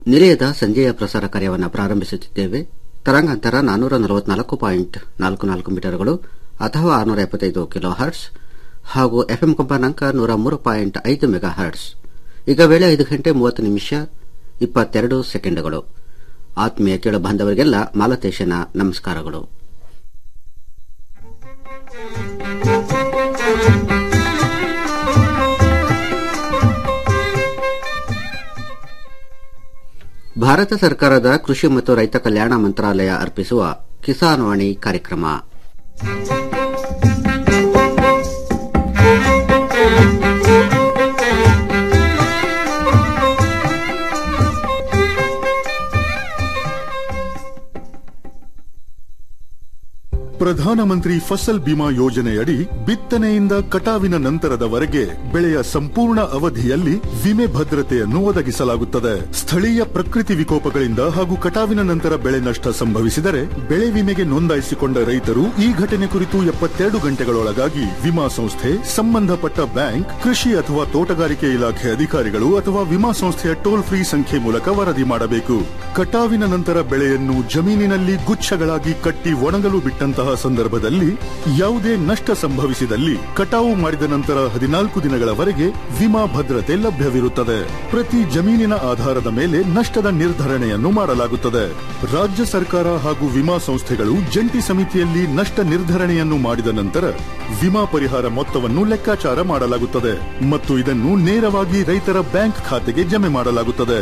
ನಿಲಯದ ಸಂಜೆಯ ಪ್ರಸಾರ ಕಾರ್ಯವನ್ನು ಪ್ರಾರಂಭಿಸುತ್ತಿದ್ದೇವೆ ತರಂಗಾಂತರ ನಾನ್ನೂರ ನಲವತ್ನಾಲ್ಕು ಪಾಯಿಂಟ್ ನಾಲ್ಕು ನಾಲ್ಕು ಮೀಟರ್ಗಳು ಅಥವಾ ಆರುನೂರ ಎಪ್ಪತ್ತೈದು ಕಿಲೋ ಹರ್ಟ್ಸ್ ಹಾಗೂ ಎಫ್ಎಂ ಕಂಪನಾಂಕ ನೂರ ಮೂರು ಪಾಯಿಂಟ್ ಐದು ಮೆಗಾ ಹರ್ಟ್ಸ್ ಈಗ ವೇಳೆ ಐದು ಗಂಟೆ ಮೂವತ್ತು ನಿಮಿಷ ಇಪ್ಪತ್ತೆರಡು ಸೆಕೆಂಡ್ಗಳು ಆತ್ಮೀಯ ಕೇಳು ಬಾಂಧವರಿಗೆಲ್ಲ ಮಾಲತೇಶನ ನಮಸ್ಕಾರಗಳು ಭಾರತ ಸರ್ಕಾರದ ಕೃಷಿ ಮತ್ತು ರೈತ ಕಲ್ಯಾಣ ಮಂತ್ರಾಲಯ ಅರ್ಪಿಸುವ ಕಿಸಾನ್ ವಾಣಿ ಕಾರ್ಯಕ್ರಮ ಪ್ರಧಾನಮಂತ್ರಿ ಫಸಲ್ ಬಿಮಾ ಯೋಜನೆಯಡಿ ಬಿತ್ತನೆಯಿಂದ ಕಟಾವಿನ ನಂತರದವರೆಗೆ ಬೆಳೆಯ ಸಂಪೂರ್ಣ ಅವಧಿಯಲ್ಲಿ ವಿಮೆ ಭದ್ರತೆಯನ್ನು ಒದಗಿಸಲಾಗುತ್ತದೆ ಸ್ಥಳೀಯ ಪ್ರಕೃತಿ ವಿಕೋಪಗಳಿಂದ ಹಾಗೂ ಕಟಾವಿನ ನಂತರ ಬೆಳೆ ನಷ್ಟ ಸಂಭವಿಸಿದರೆ ಬೆಳೆ ವಿಮೆಗೆ ನೋಂದಾಯಿಸಿಕೊಂಡ ರೈತರು ಈ ಘಟನೆ ಕುರಿತು ಎಪ್ಪತ್ತೆರಡು ಗಂಟೆಗಳೊಳಗಾಗಿ ವಿಮಾ ಸಂಸ್ಥೆ ಸಂಬಂಧಪಟ್ಟ ಬ್ಯಾಂಕ್ ಕೃಷಿ ಅಥವಾ ತೋಟಗಾರಿಕೆ ಇಲಾಖೆ ಅಧಿಕಾರಿಗಳು ಅಥವಾ ವಿಮಾ ಸಂಸ್ಥೆಯ ಟೋಲ್ ಫ್ರೀ ಸಂಖ್ಯೆ ಮೂಲಕ ವರದಿ ಮಾಡಬೇಕು ಕಟಾವಿನ ನಂತರ ಬೆಳೆಯನ್ನು ಜಮೀನಿನಲ್ಲಿ ಗುಚ್ಛಗಳಾಗಿ ಕಟ್ಟಿ ಒಣಗಲು ಬಿಟ್ಟಂತಹ ಸಂದರ್ಭದಲ್ಲಿ ಯಾವುದೇ ನಷ್ಟ ಸಂಭವಿಸಿದಲ್ಲಿ ಕಟಾವು ಮಾಡಿದ ನಂತರ ಹದಿನಾಲ್ಕು ದಿನಗಳವರೆಗೆ ವಿಮಾ ಭದ್ರತೆ ಲಭ್ಯವಿರುತ್ತದೆ ಪ್ರತಿ ಜಮೀನಿನ ಆಧಾರದ ಮೇಲೆ ನಷ್ಟದ ನಿರ್ಧರಣೆಯನ್ನು ಮಾಡಲಾಗುತ್ತದೆ ರಾಜ್ಯ ಸರ್ಕಾರ ಹಾಗೂ ವಿಮಾ ಸಂಸ್ಥೆಗಳು ಜಂಟಿ ಸಮಿತಿಯಲ್ಲಿ ನಷ್ಟ ನಿರ್ಧರಣೆಯನ್ನು ಮಾಡಿದ ನಂತರ ವಿಮಾ ಪರಿಹಾರ ಮೊತ್ತವನ್ನು ಲೆಕ್ಕಾಚಾರ ಮಾಡಲಾಗುತ್ತದೆ ಮತ್ತು ಇದನ್ನು ನೇರವಾಗಿ ರೈತರ ಬ್ಯಾಂಕ್ ಖಾತೆಗೆ ಜಮೆ ಮಾಡಲಾಗುತ್ತದೆ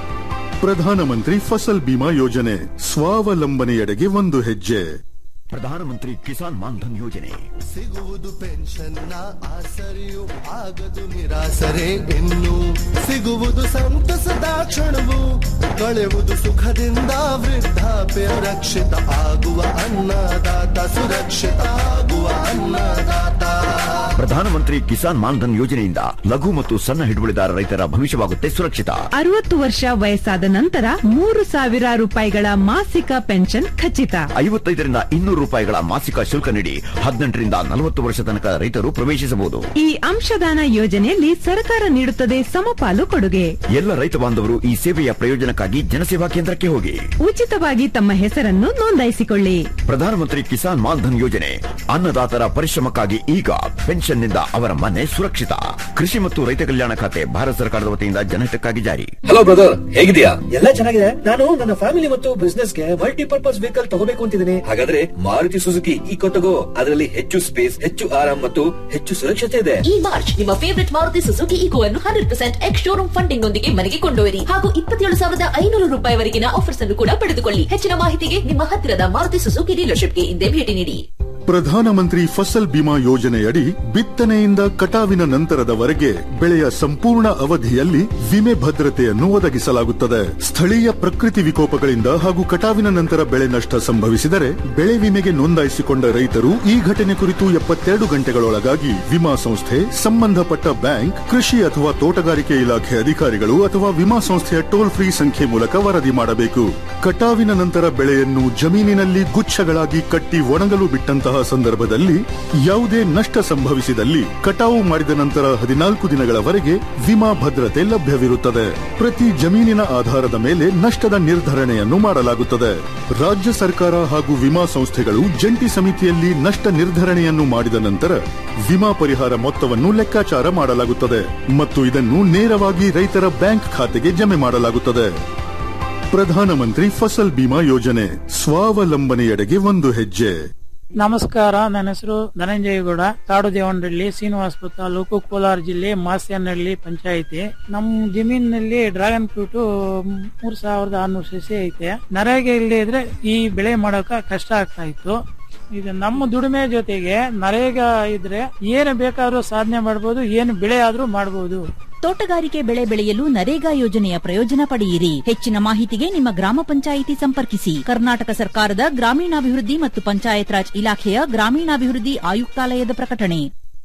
ಪ್ರಧಾನಮಂತ್ರಿ ಫಸಲ್ ಬಿಮಾ ಯೋಜನೆ ಸ್ವಾವಲಂಬನೆಯೆಡೆಗೆ ಒಂದು ಹೆಜ್ಜೆ ಪ್ರಧಾನಮಂತ್ರಿ ಕಿಸಾನ್ ಮಾನ್ಧನ್ ಯೋಜನೆ ಸಿಗುವುದು ಪೆನ್ಷನ್ನ ಆಸರೆಯು ಆಗದು ನಿರಾಸರೆ ಇನ್ನು ಸಿಗುವುದು ಸಂತಸದ ಕ್ಷಣವು ಕಳೆಯುವುದು ಸುಖದಿಂದ ವೃದ್ಧಾಪ್ಯ ರಕ್ಷಿತ ಆಗುವ ಅನ್ನದಾತ ಸುರಕ್ಷಿತ ಆಗುವ ಅನ್ನದಾತ ಪ್ರಧಾನಮಂತ್ರಿ ಕಿಸಾನ್ ಮಾನ್ಧನ್ ಯೋಜನೆಯಿಂದ ಲಘು ಮತ್ತು ಸಣ್ಣ ಹಿಡುವಳಿದಾರ ರೈತರ ಭವಿಷ್ಯವಾಗುತ್ತೆ ಸುರಕ್ಷಿತ ಅರವತ್ತು ವರ್ಷ ವಯಸ್ಸಾದ ನಂತರ ಮೂರು ಸಾವಿರ ರೂಪಾಯಿಗಳ ಮಾಸಿಕ ಪೆನ್ಷನ್ ಖಚಿತ ಐವತ್ತೈದರಿಂದ ಇನ್ನೂರು ರೂಪಾಯಿಗಳ ಮಾಸಿಕ ಶುಲ್ಕ ನೀಡಿ ಹದಿನೆಂಟರಿಂದ ನಲವತ್ತು ವರ್ಷ ತನಕ ರೈತರು ಪ್ರವೇಶಿಸಬಹುದು ಈ ಅಂಶದಾನ ಯೋಜನೆಯಲ್ಲಿ ಸರ್ಕಾರ ನೀಡುತ್ತದೆ ಸಮಪಾಲು ಕೊಡುಗೆ ಎಲ್ಲ ರೈತ ಬಾಂಧವರು ಈ ಸೇವೆಯ ಪ್ರಯೋಜನಕ್ಕಾಗಿ ಜನಸೇವಾ ಕೇಂದ್ರಕ್ಕೆ ಹೋಗಿ ಉಚಿತವಾಗಿ ತಮ್ಮ ಹೆಸರನ್ನು ನೋಂದಾಯಿಸಿಕೊಳ್ಳಿ ಪ್ರಧಾನಮಂತ್ರಿ ಕಿಸಾನ್ ಮಾನ್ಧನ್ ಯೋಜನೆ ಅನ್ನದಾತರ ಪರಿಶ್ರಮಕ್ಕಾಗಿ ಈಗ ಪೆನ್ಷನ್ನಿಂದ ಅವರ ಮನೆ ಸುರಕ್ಷಿತ ಕೃಷಿ ಮತ್ತು ರೈತ ಕಲ್ಯಾಣ ಖಾತೆ ಭಾರತ ಸರ್ಕಾರದ ವತಿಯಿಂದ ಜನಹಿತಕ್ಕಾಗಿ ಜಾರಿ ಹಲೋ ಬ್ರದರ್ ಹೇಗಿದ್ಯಾ ಎಲ್ಲ ಚೆನ್ನಾಗಿದೆ ನಾನು ನನ್ನ ಫ್ಯಾಮಿಲಿ ಮತ್ತು ಬಿಸ್ನೆಸ್ ಗೆ ಮಲ್ಟಿಪರ್ಪಸ್ ವೆಹಿಕಲ್ ತಗೋಬೇಕು ಅಂತಿದ್ದೀನಿ ಹಾಗಾದ್ರೆ ಮಾರುತಿ ಸುಜುಕಿ ಈಕೋ ತಗೋ ಅದರಲ್ಲಿ ಹೆಚ್ಚು ಸ್ಪೇಸ್ ಹೆಚ್ಚು ಆರಾಮ್ ಮತ್ತು ಹೆಚ್ಚು ಸುರಕ್ಷತೆ ಇದೆ ಈ ಮಾರ್ಚ್ ನಿಮ್ಮ ಫೇವರಿಟ್ ಮಾರುತಿ ಸುಜುಕಿ ಈಕೋ ಅನ್ನು hundred percent ex showroom funding ನೊಂದಿಗೆ ಮನೆಗೆ ಕೊಂಡೊಯ್ಯಿರಿ ಹಾಗೂ ಇಪ್ಪತ್ತೇಳು ಸಾವಿರದ ಐನೂರು ರೂಪಾಯಿವರೆಗಿನ ಆಫರ್ಸ್ ಅನ್ನು ಕೂಡ ಪಡೆದುಕೊಳ್ಳಿ ಹೆಚ್ಚಿನ ಮಾಹಿತಿಗೆ ನಿಮ್ಮ ಹತ್ತಿರದ ಮಾರುತಿ ಸುಜುಕಿ ಡೀಲರ್ಶಿಪ್ಗೆ ಹಿಂದೆ ಭೇಟಿ ನೀಡಿ ಪ್ರಧಾನಮಂತ್ರಿ ಫಸಲ್ ಬಿಮಾ ಯೋಜನೆಯಡಿ ಬಿತ್ತನೆಯಿಂದ ಕಟಾವಿನ ನಂತರದವರೆಗೆ ಬೆಳೆಯ ಸಂಪೂರ್ಣ ಅವಧಿಯಲ್ಲಿ ವಿಮೆ ಭದ್ರತೆಯನ್ನು ಒದಗಿಸಲಾಗುತ್ತದೆ ಸ್ಥಳೀಯ ಪ್ರಕೃತಿ ವಿಕೋಪಗಳಿಂದ ಹಾಗೂ ಕಟಾವಿನ ನಂತರ ಬೆಳೆ ನಷ್ಟ ಸಂಭವಿಸಿದರೆ ಬೆಳೆ ವಿಮೆಗೆ ನೋಂದಾಯಿಸಿಕೊಂಡ ರೈತರು ಈ ಘಟನೆ ಕುರಿತು ಎಪ್ಪತ್ತೆರಡು ಗಂಟೆಗಳೊಳಗಾಗಿ ವಿಮಾ ಸಂಸ್ಥೆ ಸಂಬಂಧಪಟ್ಟ ಬ್ಯಾಂಕ್ ಕೃಷಿ ಅಥವಾ ತೋಟಗಾರಿಕೆ ಇಲಾಖೆ ಅಧಿಕಾರಿಗಳು ಅಥವಾ ವಿಮಾ ಸಂಸ್ಥೆಯ ಟೋಲ್ ಫ್ರೀ ಸಂಖ್ಯೆ ಮೂಲಕ ವರದಿ ಮಾಡಬೇಕು ಕಟಾವಿನ ನಂತರ ಬೆಳೆಯನ್ನು ಜಮೀನಿನಲ್ಲಿ ಗುಚ್ಛಗಳಾಗಿ ಕಟ್ಟಿ ಒಣಗಲು ಬಿಟ್ಟಂತಹ ಸಂದರ್ಭದಲ್ಲಿ ಯಾವುದೇ ನಷ್ಟ ಸಂಭವಿಸಿದಲ್ಲಿ ಕಟಾವು ಮಾಡಿದ ನಂತರ ಹದಿನಾಲ್ಕು ದಿನಗಳವರೆಗೆ ವಿಮಾ ಭದ್ರತೆ ಲಭ್ಯವಿರುತ್ತದೆ ಪ್ರತಿ ಜಮೀನಿನ ಆಧಾರದ ಮೇಲೆ ನಷ್ಟದ ನಿರ್ಧರಣೆಯನ್ನು ಮಾಡಲಾಗುತ್ತದೆ ರಾಜ್ಯ ಸರ್ಕಾರ ಹಾಗೂ ವಿಮಾ ಸಂಸ್ಥೆಗಳು ಜಂಟಿ ಸಮಿತಿಯಲ್ಲಿ ನಷ್ಟ ನಿರ್ಧರಣೆಯನ್ನು ಮಾಡಿದ ನಂತರ ವಿಮಾ ಪರಿಹಾರ ಮೊತ್ತವನ್ನು ಲೆಕ್ಕಾಚಾರ ಮಾಡಲಾಗುತ್ತದೆ ಮತ್ತು ಇದನ್ನು ನೇರವಾಗಿ ರೈತರ ಬ್ಯಾಂಕ್ ಖಾತೆಗೆ ಜಮೆ ಮಾಡಲಾಗುತ್ತದೆ ಪ್ರಧಾನಮಂತ್ರಿ ಫಸಲ್ ಬಿಮಾ ಯೋಜನೆ ಸ್ವಾವಲಂಬನೆಯೆಡೆಗೆ ಒಂದು ಹೆಜ್ಜೆ ನಮಸ್ಕಾರ ನನ್ನ ಹೆಸರು ಧನಂಜಯಗೌಡ ಕಾಡು ದೇವನಹಳ್ಳಿ ಶ್ರೀನಿವಾಸಪುರ ತಾಲೂಕು ಕೋಲಾರ ಜಿಲ್ಲೆ ಮಾಸ್ಯನಹಳ್ಳಿ ಪಂಚಾಯಿತಿ ನಮ್ಮ ಜಮೀನಿನಲ್ಲಿ ಡ್ರ್ಯಾಗನ್ ಫ್ರೂಟ್ ಮೂರ್ ಸಾವಿರದ ಆರ್ನೂರು ಸಸಿ ಐತೆ ನರೇಗೆ ಇಲ್ಲದೆ ಇದ್ರೆ ಈ ಬೆಳೆ ಮಾಡೋಕ ಕಷ್ಟ ಆಗ್ತಾ ಇತ್ತು ಇದು ನಮ್ಮ ದುಡಿಮೆ ಜೊತೆಗೆ ನರೇಗಾ ಇದ್ರೆ ಏನು ಬೇಕಾದ್ರೂ ಸಾಧನೆ ಮಾಡಬಹುದು ಏನು ಬೆಳೆ ಆದ್ರೂ ಮಾಡಬಹುದು ತೋಟಗಾರಿಕೆ ಬೆಳೆ ಬೆಳೆಯಲು ನರೇಗಾ ಯೋಜನೆಯ ಪ್ರಯೋಜನ ಪಡೆಯಿರಿ ಹೆಚ್ಚಿನ ಮಾಹಿತಿಗೆ ನಿಮ್ಮ ಗ್ರಾಮ ಪಂಚಾಯಿತಿ ಸಂಪರ್ಕಿಸಿ ಕರ್ನಾಟಕ ಸರ್ಕಾರದ ಗ್ರಾಮೀಣಾಭಿವೃದ್ಧಿ ಮತ್ತು ಪಂಚಾಯತ್ ರಾಜ್ ಇಲಾಖೆಯ ಗ್ರಾಮೀಣಾಭಿವೃದ್ಧಿ ಆಯುಕ್ತಾಲಯದ ಪ್ರಕಟಣೆ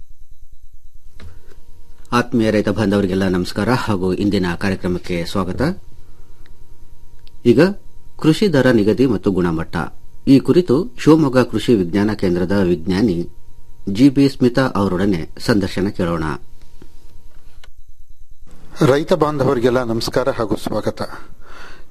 ಆತ್ಮೀಯ ರೈತ ಬಾಂಧವರಿಗೆಲ್ಲ ನಮಸ್ಕಾರ ಹಾಗೂ ಇಂದಿನ ಕಾರ್ಯಕ್ರಮಕ್ಕೆ ಸ್ವಾಗತ ಈಗ ಕೃಷಿ ದರ ನಿಗದಿ ಮತ್ತು ಗುಣಮಟ್ಟ ಈ ಕುರಿತು ಶಿವಮೊಗ್ಗ ಕೃಷಿ ವಿಜ್ಞಾನ ಕೇಂದ್ರದ ವಿಜ್ಞಾನಿ ಜಿಬಿ ಸ್ಮಿತಾ ಅವರೊಡನೆ ಸಂದರ್ಶನ ಕೇಳೋಣ ರೈತ ಬಾಂಧವರಿಗೆಲ್ಲ ನಮಸ್ಕಾರ ಹಾಗೂ ಸ್ವಾಗತ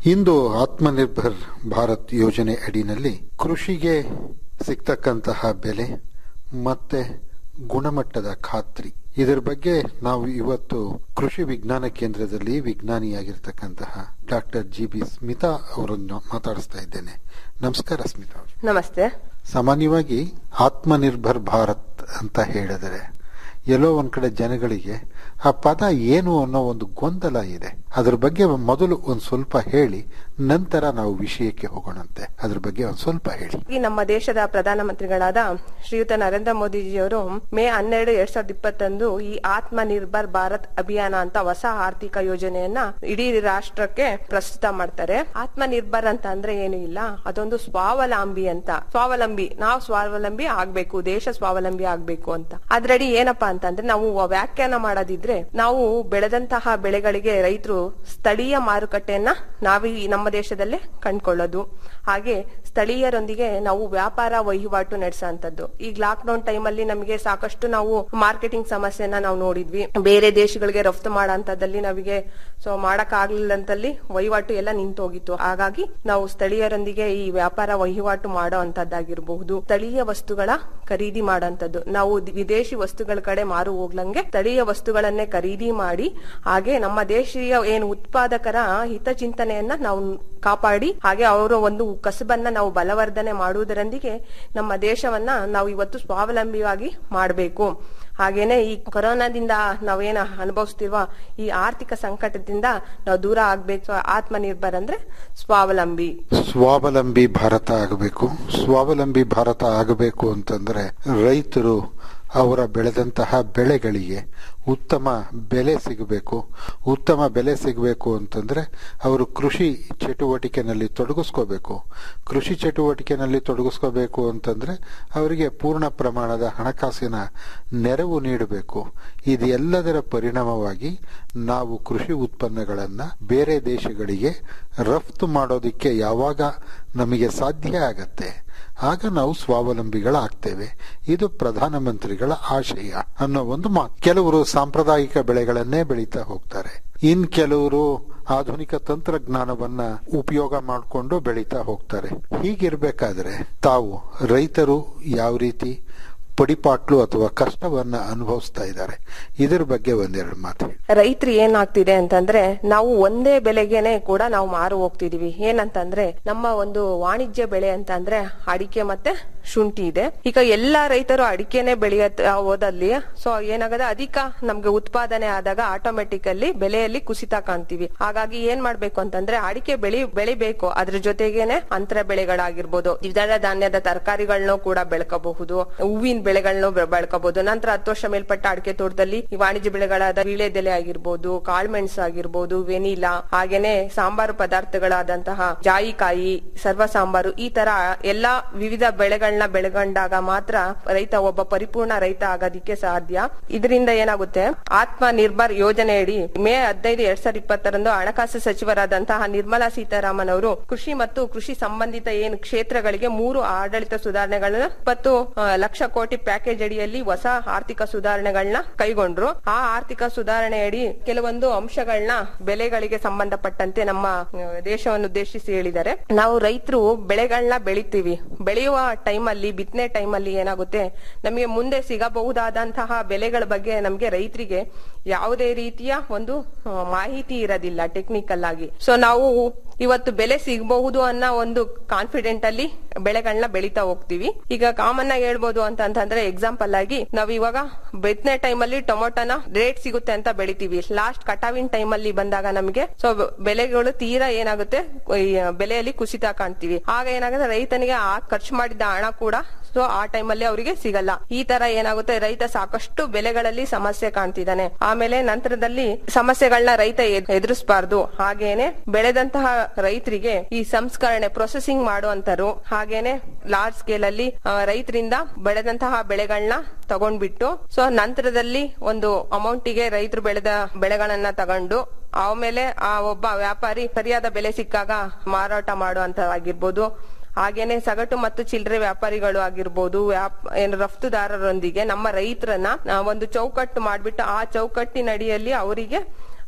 ಇಂದು ಆತ್ಮನಿರ್ಭರ್ ಭಾರತ್ ಯೋಜನೆ ಅಡಿನಲ್ಲಿ ಕೃಷಿಗೆ ಸಿಗ್ತಕ್ಕಂತಹ ಬೆಲೆ ಮತ್ತೆ ಗುಣಮಟ್ಟದ ಖಾತ್ರಿ ಇದರ ಬಗ್ಗೆ ನಾವು ಇವತ್ತು ಕೃಷಿ ವಿಜ್ಞಾನ ಕೇಂದ್ರದಲ್ಲಿ ವಿಜ್ಞಾನಿಯಾಗಿರ್ತಕ್ಕಂತಹ ಡಾಕ್ಟರ್ ಜಿ ಬಿ ಸ್ಮಿತಾ ಅವರನ್ನು ಮಾತಾಡಿಸ್ತಾ ಇದ್ದೇನೆ ನಮಸ್ಕಾರ ಸ್ಮಿತಾ ಅವರು ನಮಸ್ತೆ ಸಾಮಾನ್ಯವಾಗಿ ಆತ್ಮನಿರ್ಭರ್ ಭಾರತ್ ಅಂತ ಹೇಳಿದರೆ ಎಲ್ಲೋ ಒಂದ್ ಕಡೆ ಜನಗಳಿಗೆ ಆ ಪದ ಏನು ಅನ್ನೋ ಒಂದು ಗೊಂದಲ ಇದೆ ಅದ್ರ ಬಗ್ಗೆ ಮೊದಲು ಒಂದ್ ಸ್ವಲ್ಪ ಹೇಳಿ ನಂತರ ನಾವು ವಿಷಯಕ್ಕೆ ಹೋಗೋಣಂತೆ ಅದ್ರ ಬಗ್ಗೆ ಒಂದ್ ಸ್ವಲ್ಪ ಹೇಳಿ ಈ ನಮ್ಮ ದೇಶದ ಪ್ರಧಾನಮಂತ್ರಿಗಳಾದ ಶ್ರೀಯುತ ನರೇಂದ್ರ ಮೋದಿಜಿಯವರು ಮೇ ಹನ್ನೆರಡು ಎರಡ್ ಸಾವಿರದ ಇಪ್ಪತ್ತೊಂದು ಈ ಆತ್ಮ ನಿರ್ಭರ್ ಭಾರತ್ ಅಭಿಯಾನ ಅಂತ ಹೊಸ ಆರ್ಥಿಕ ಯೋಜನೆಯನ್ನ ಇಡೀ ರಾಷ್ಟ್ರಕ್ಕೆ ಪ್ರಸ್ತುತ ಮಾಡ್ತಾರೆ ಆತ್ಮ ನಿರ್ಭರ್ ಅಂತ ಅಂದ್ರೆ ಏನು ಇಲ್ಲ ಅದೊಂದು ಸ್ವಾವಲಂಬಿ ಅಂತ ಸ್ವಾವಲಂಬಿ ನಾವು ಸ್ವಾವಲಂಬಿ ಆಗ್ಬೇಕು ದೇಶ ಸ್ವಾವಲಂಬಿ ಆಗ್ಬೇಕು ಅಂತ ಅದ್ರಡಿ ಏನಪ್ಪಾ ಅಂತಂದ್ರೆ ನಾವು ವ್ಯಾಖ್ಯಾನ ಮಾಡೋದಿದ್ರೆ ನಾವು ಬೆಳೆದಂತಹ ಬೆಳೆಗಳಿಗೆ ರೈತರು ಸ್ಥಳೀಯ ಮಾರುಕಟ್ಟೆಯನ್ನ ನಾವು ಈ ನಮ್ಮ ದೇಶದಲ್ಲೇ ಕಂಡ್ಕೊಳ್ಳೋದು ಹಾಗೆ ಸ್ಥಳೀಯರೊಂದಿಗೆ ನಾವು ವ್ಯಾಪಾರ ವಹಿವಾಟು ನಡೆಸೋಂಥದ್ದು ಈಗ ಲಾಕ್ ಡೌನ್ ಟೈಮ್ ಅಲ್ಲಿ ನಮಗೆ ಸಾಕಷ್ಟು ನಾವು ಮಾರ್ಕೆಟಿಂಗ್ ಸಮಸ್ಯೆನ ನಾವು ನೋಡಿದ್ವಿ ಬೇರೆ ದೇಶಗಳಿಗೆ ರಫ್ತು ಮಾಡೋಂಥದ್ದಲ್ಲಿ ನಮಗೆ ಸೊ ಮಾಡಕ್ ಆಗ್ಲಿಲ್ಲ ಅಂತಲ್ಲಿ ವಹಿವಾಟು ಎಲ್ಲ ನಿಂತೋಗಿತ್ತು ಹಾಗಾಗಿ ನಾವು ಸ್ಥಳೀಯರೊಂದಿಗೆ ಈ ವ್ಯಾಪಾರ ವಹಿವಾಟು ಮಾಡೋ ಅಂತದ್ದಾಗಿರಬಹುದು ಸ್ಥಳೀಯ ವಸ್ತುಗಳ ಖರೀದಿ ಮಾಡೋಂಥದ್ದು ನಾವು ದಿ- ವಿದೇಶಿ ವಸ್ತುಗಳ ಕಡೆ ಮಾರು ಹೋಗ್ಲಂಗೆ ಸ್ಥಳೀಯ ವಸ್ತುಗಳನ್ನೇ ಖರೀದಿ ಮಾಡಿ ಹಾಗೆ ನಮ್ಮ ದೇಶೀಯ ಏನು ಉತ್ಪಾದಕರ ಹಿತಚಿಂತನೆಯನ್ನ ನಾವು ಕಾಪಾಡಿ ಹಾಗೆ ಅವರ ಒಂದು ಕಸಬನ್ನ ನಾವು ಬಲವರ್ಧನೆ ಮಾಡುವುದರೊಂದಿಗೆ ನಮ್ಮ ದೇಶವನ್ನ ನಾವು ಇವತ್ತು ಸ್ವಾವಲಂಬಿಯಾಗಿ ಮಾಡಬೇಕು ಹಾಗೇನೆ ಈ ಕೊರೋನಾದಿಂದ ನಾವೇನ ಅನುಭವಿಸ್ತಿರುವ ಈ ಆರ್ಥಿಕ ಸಂಕಟದಿಂದ ನಾವು ದೂರ ಆಗ್ಬೇಕು ಆತ್ಮನಿರ್ಭರ್ ಅಂದ್ರೆ ಸ್ವಾವಲಂಬಿ ಸ್ವಾವಲಂಬಿ ಭಾರತ ಆಗಬೇಕು ಸ್ವಾವಲಂಬಿ ಭಾರತ ಆಗಬೇಕು ಅಂತಂದ್ರೆ ರೈತರು ಅವರ ಬೆಳೆದಂತಹ ಬೆಳೆಗಳಿಗೆ ಉತ್ತಮ ಬೆಲೆ ಸಿಗಬೇಕು ಉತ್ತಮ ಬೆಲೆ ಸಿಗಬೇಕು ಅಂತಂದ್ರೆ ಅವರು ಕೃಷಿ ಚಟುವಟಿಕೆನಲ್ಲಿ ತೊಡಗಿಸ್ಕೋಬೇಕು ಕೃಷಿ ಚಟುವಟಿಕೆನಲ್ಲಿ ತೊಡಗಿಸ್ಕೋಬೇಕು ಅಂತಂದ್ರೆ ಅವರಿಗೆ ಪೂರ್ಣ ಪ್ರಮಾಣದ ಹಣಕಾಸಿನ ನೆರವು ನೀಡಬೇಕು ಇದೆಲ್ಲದರ ಪರಿಣಾಮವಾಗಿ ನಾವು ಕೃಷಿ ಉತ್ಪನ್ನಗಳನ್ನ ಬೇರೆ ದೇಶಗಳಿಗೆ ರಫ್ತು ಮಾಡೋದಿಕ್ಕೆ ಯಾವಾಗ ನಮಗೆ ಸಾಧ್ಯ ಆಗತ್ತೆ ಆಗ ನಾವು ಸ್ವಾವಲಂಬಿಗಳಾಗ್ತೇವೆ ಇದು ಪ್ರಧಾನಮಂತ್ರಿಗಳ ಆಶಯ ಅನ್ನೋ ಒಂದು ಮಾತು ಕೆಲವರು ಸಾಂಪ್ರದಾಯಿಕ ಬೆಳೆಗಳನ್ನೇ ಬೆಳೀತಾ ಹೋಗ್ತಾರೆ ಇನ್ ಕೆಲವರು ಆಧುನಿಕ ತಂತ್ರಜ್ಞಾನವನ್ನ ಉಪಯೋಗ ಮಾಡಿಕೊಂಡು ಬೆಳೀತಾ ಹೋಗ್ತಾರೆ ಹೀಗಿರ್ಬೇಕಾದ್ರೆ ತಾವು ರೈತರು ಯಾವ ರೀತಿ ಪಡಿಪಾಟ್ಲು ಅಥವಾ ಕಷ್ಟವನ್ನ ಅನುಭವಿಸ್ತಾ ಇದ್ದಾರೆ ಇದ್ರ ಬಗ್ಗೆ ಒಂದೆರಡು ಮಾತು ಹೇಳಿ. ರೈತರು ಏನಾಗ್ತಿದೆ ಅಂತಂದ್ರೆ ನಾವು ಒಂದೇ ಬೆಲೆಗೆನೆ ಕೂಡ ನಾವು ಮಾರು ಹೋಗ್ತಿದೀವಿ ಏನಂತಂದ್ರೆ ನಮ್ಮ ಒಂದು ವಾಣಿಜ್ಯ ಬೆಳೆ ಅಂತ ಅಂದ್ರೆ ಅಡಿಕೆ ಮತ್ತೆ ಶುಂಠಿ ಇದೆ ಈಗ ಎಲ್ಲಾ ರೈತರು ಅಡಿಕೆನೆ ಬೆಳೆಯ ಹೋದಲ್ಲಿ ಸೊ ಏನಾಗದ ಅಧಿಕ ನಮ್ಗೆ ಉತ್ಪಾದನೆ ಆದಾಗ ಆಟೋಮೆಟಿಕ್ ಅಲ್ಲಿ ಬೆಲೆಯಲ್ಲಿ ಕುಸಿತ ಕಾಣ್ತೀವಿ ಹಾಗಾಗಿ ಏನ್ ಮಾಡ್ಬೇಕು ಅಂತಂದ್ರೆ ಅಡಿಕೆ ಬೆಳಿ ಬೆಳಿಬೇಕು ಅದ್ರ ಜೊತೆಗೇನೆ ಅಂತರ ಬೆಳೆಗಳಾಗಿರ್ಬೋದು ದ್ವಿದಳ ಧಾನ್ಯದ ತರಕಾರಿಗಳನ್ನೂ ಕೂಡ ಬೆಳ್ಕೋಬಹುದು ಹೂವಿನ ಬೆಳೆಗಳನ್ನು ಬೆಳ್ಕೋಬಹುದು ನಂತರ ಹತ್ತು ವರ್ಷ ಮೇಲ್ಪಟ್ಟ ಅಡಿಕೆ ತೋಟದಲ್ಲಿ ಈ ವಾಣಿಜ್ಯ ಬೆಳೆಗಳಾದ ವೀಳ್ಯದೆಲೆ ಆಗಿರ್ಬೋದು ಕಾಳ್ಮೆಣಸು ಆಗಿರ್ಬೋದು ವೆನಿಲಾ ಹಾಗೇನೆ ಸಾಂಬಾರು ಪದಾರ್ಥಗಳಾದಂತಹ ಜಾಯಿಕಾಯಿ ಸರ್ವ ಸಾಂಬಾರು ಈ ತರ ಎಲ್ಲಾ ವಿವಿಧ ಬೆಳೆಗಳನ್ನ ಬೆಳಗೊಂಡಾಗ ಮಾತ್ರ ರೈತ ಒಬ್ಬ ಪರಿಪೂರ್ಣ ರೈತ ಆಗೋದಿಕ್ಕೆ ಸಾಧ್ಯ ಇದರಿಂದ ಏನಾಗುತ್ತೆ ಆತ್ಮ ನಿರ್ಭರ್ ಯೋಜನೆಯಡಿ ಮೇ ಹದಿನೈದು ಎರಡ್ ಸಾವಿರದ ಇಪ್ಪತ್ತರಂದು ಹಣಕಾಸು ಸಚಿವರಾದಂತಹ ನಿರ್ಮಲಾ ಸೀತಾರಾಮನ್ ಅವರು ಕೃಷಿ ಮತ್ತು ಕೃಷಿ ಸಂಬಂಧಿತ ಏನು ಕ್ಷೇತ್ರಗಳಿಗೆ ಮೂರು ಆಡಳಿತ ಸುಧಾರಣೆಗಳನ್ನ ಇಪ್ಪತ್ತು ಆ, ಲಕ್ಷ ಕೋಟಿ ಪ್ಯಾಕೇಜ್ ಅಡಿಯಲ್ಲಿ ಹೊಸ ಆರ್ಥಿಕ ಸುಧಾರಣೆಗಳನ್ನ ಕೈಗೊಂಡ್ರು ಆ ಆರ್ಥಿಕ ಸುಧಾರಣೆಯಡಿ ಕೆಲವೊಂದು ಅಂಶಗಳನ್ನ ಬೆಲೆಗಳಿಗೆ ಸಂಬಂಧಪಟ್ಟಂತೆ ನಮ್ಮ ಆ, ದೇಶವನ್ನು ಉದ್ದೇಶಿಸಿ ಹೇಳಿದ್ದಾರೆ ನಾವು ರೈತರು ಬೆಳೆಗಳನ್ನ ಬೆಳಿತೀವಿ ಬೆಳೆಯುವ ಟೈಮ್ ಅಲ್ಲಿ ಬಿತ್ತನೆ ಟೈಮ್ ಅಲ್ಲಿ ಏನಾಗುತ್ತೆ ನಮಗೆ ಮುಂದೆ ಸಿಗಬಹುದಾದಂತಹ ಬೆಲೆಗಳ ಬಗ್ಗೆ ನಮಗೆ ರೈತರಿಗೆ ಯಾವುದೇ ರೀತಿಯ ಒಂದು ಆ, ಮಾಹಿತಿ ಇರೋದಿಲ್ಲ ಟೆಕ್ನಿಕಲ್ ಆಗಿ ಸೊ ನಾವು ಇವತ್ತು ಬೆಲೆ ಸಿಗಬಹುದು ಅನ್ನೋ ಒಂದು ಕಾನ್ಫಿಡೆಂಟ್ ಅಲ್ಲಿ ಬೆಳೆಗಳನ್ನ ಬೆಳಿತಾ ಹೋಗ್ತೀವಿ ಈಗ ಕಾಮನ್ ಆಗಿ ಹೇಳ್ಬೋದು ಅಂತ ಅಂತಂದ್ರೆ ಎಕ್ಸಾಂಪಲ್ ಆಗಿ ನಾವ್ ಇವಾಗ ಬಿತ್ತನೆ ಟೈಮ್ ಅಲ್ಲಿ ಟೊಮೊಟೊನ ರೇಟ್ ಸಿಗುತ್ತೆ ಅಂತ ಬೆಳಿತೀವಿ ಲಾಸ್ಟ್ ಕಟಾವಿನ ಟೈಮ್ ಅಲ್ಲಿ ಬಂದಾಗ ನಮಗೆ ಸೊ ಬೆಲೆಗಳು ತೀರಾ ಏನಾಗುತ್ತೆ ಈ ಬೆಲೆಯಲ್ಲಿ ಕುಸಿತ ಕಾಣ್ತೀವಿ ಆಗ ಏನಾಗುತ್ತೆ ರೈತನಿಗೆ ಆ ಖರ್ಚು ಮಾಡಿದ ಹಣ ಕೂಡ ಸೊ ಆ ಟೈಮ್ ಅಲ್ಲಿ ಅವರಿಗೆ ಸಿಗಲ್ಲ ಈ ತರ ಏನಾಗುತ್ತೆ ರೈತ ಸಾಕಷ್ಟು ಬೆಲೆಗಳಲ್ಲಿ ಸಮಸ್ಯೆ ಕಾಣ್ತಿದ್ದಾನೆ ಆಮೇಲೆ ನಂತರದಲ್ಲಿ ಸಮಸ್ಯೆಗಳನ್ನ ರೈತ ಎದ್- ಎದುರಿಸಬಾರ್ದು ಹಾಗೇನೆ ಬೆಳೆದಂತಹ ರೈತರಿಗೆ ಈ ಸಂಸ್ಕರಣೆ ಪ್ರೊಸೆಸಿಂಗ್ ಮಾಡುವಂತರು ಹಾಗೇನೆ ಲಾರ್ಜ್ ಸ್ಕೇಲ್ ಅಲ್ಲಿ ಆ, ರೈತರಿಂದ ಬೆಳೆದಂತಹ ಬೆಳೆಗಳನ್ನ ತಗೊಂಡ್ಬಿಟ್ಟು ಸೊ ನಂತರದಲ್ಲಿ ಒಂದು ಅಮೌಂಟಿಗೆ ರೈತರು ಬೆಳೆದ ಬೆಳೆಗಳನ್ನ ತಗೊಂಡು ಆಮೇಲೆ ಆ ಒಬ್ಬ ವ್ಯಾಪಾರಿ ಸರಿಯಾದ ಬೆಲೆ ಸಿಕ್ಕಾಗ ಮಾರಾಟ ಮಾಡುವಂತವಾಗಿರ್ಬೋದು ಹಾಗೇನೆ ಸಗಟು ಮತ್ತು ಚಿಲ್ಲರೆ ವ್ಯಾಪಾರಿಗಳು ಆಗಿರ್ಬೋದು ವ್ಯಾಪ್- ಏನು ರಫ್ತುದಾರರೊಂದಿಗೆ ನಮ್ಮ ರೈತರನ್ನ ಆ, ಒಂದು ಚೌಕಟ್ಟು ಮಾಡ್ಬಿಟ್ಟು ಆ ಚೌಕಟ್ಟಿನಡಿಯಲ್ಲಿ ಅವರಿಗೆ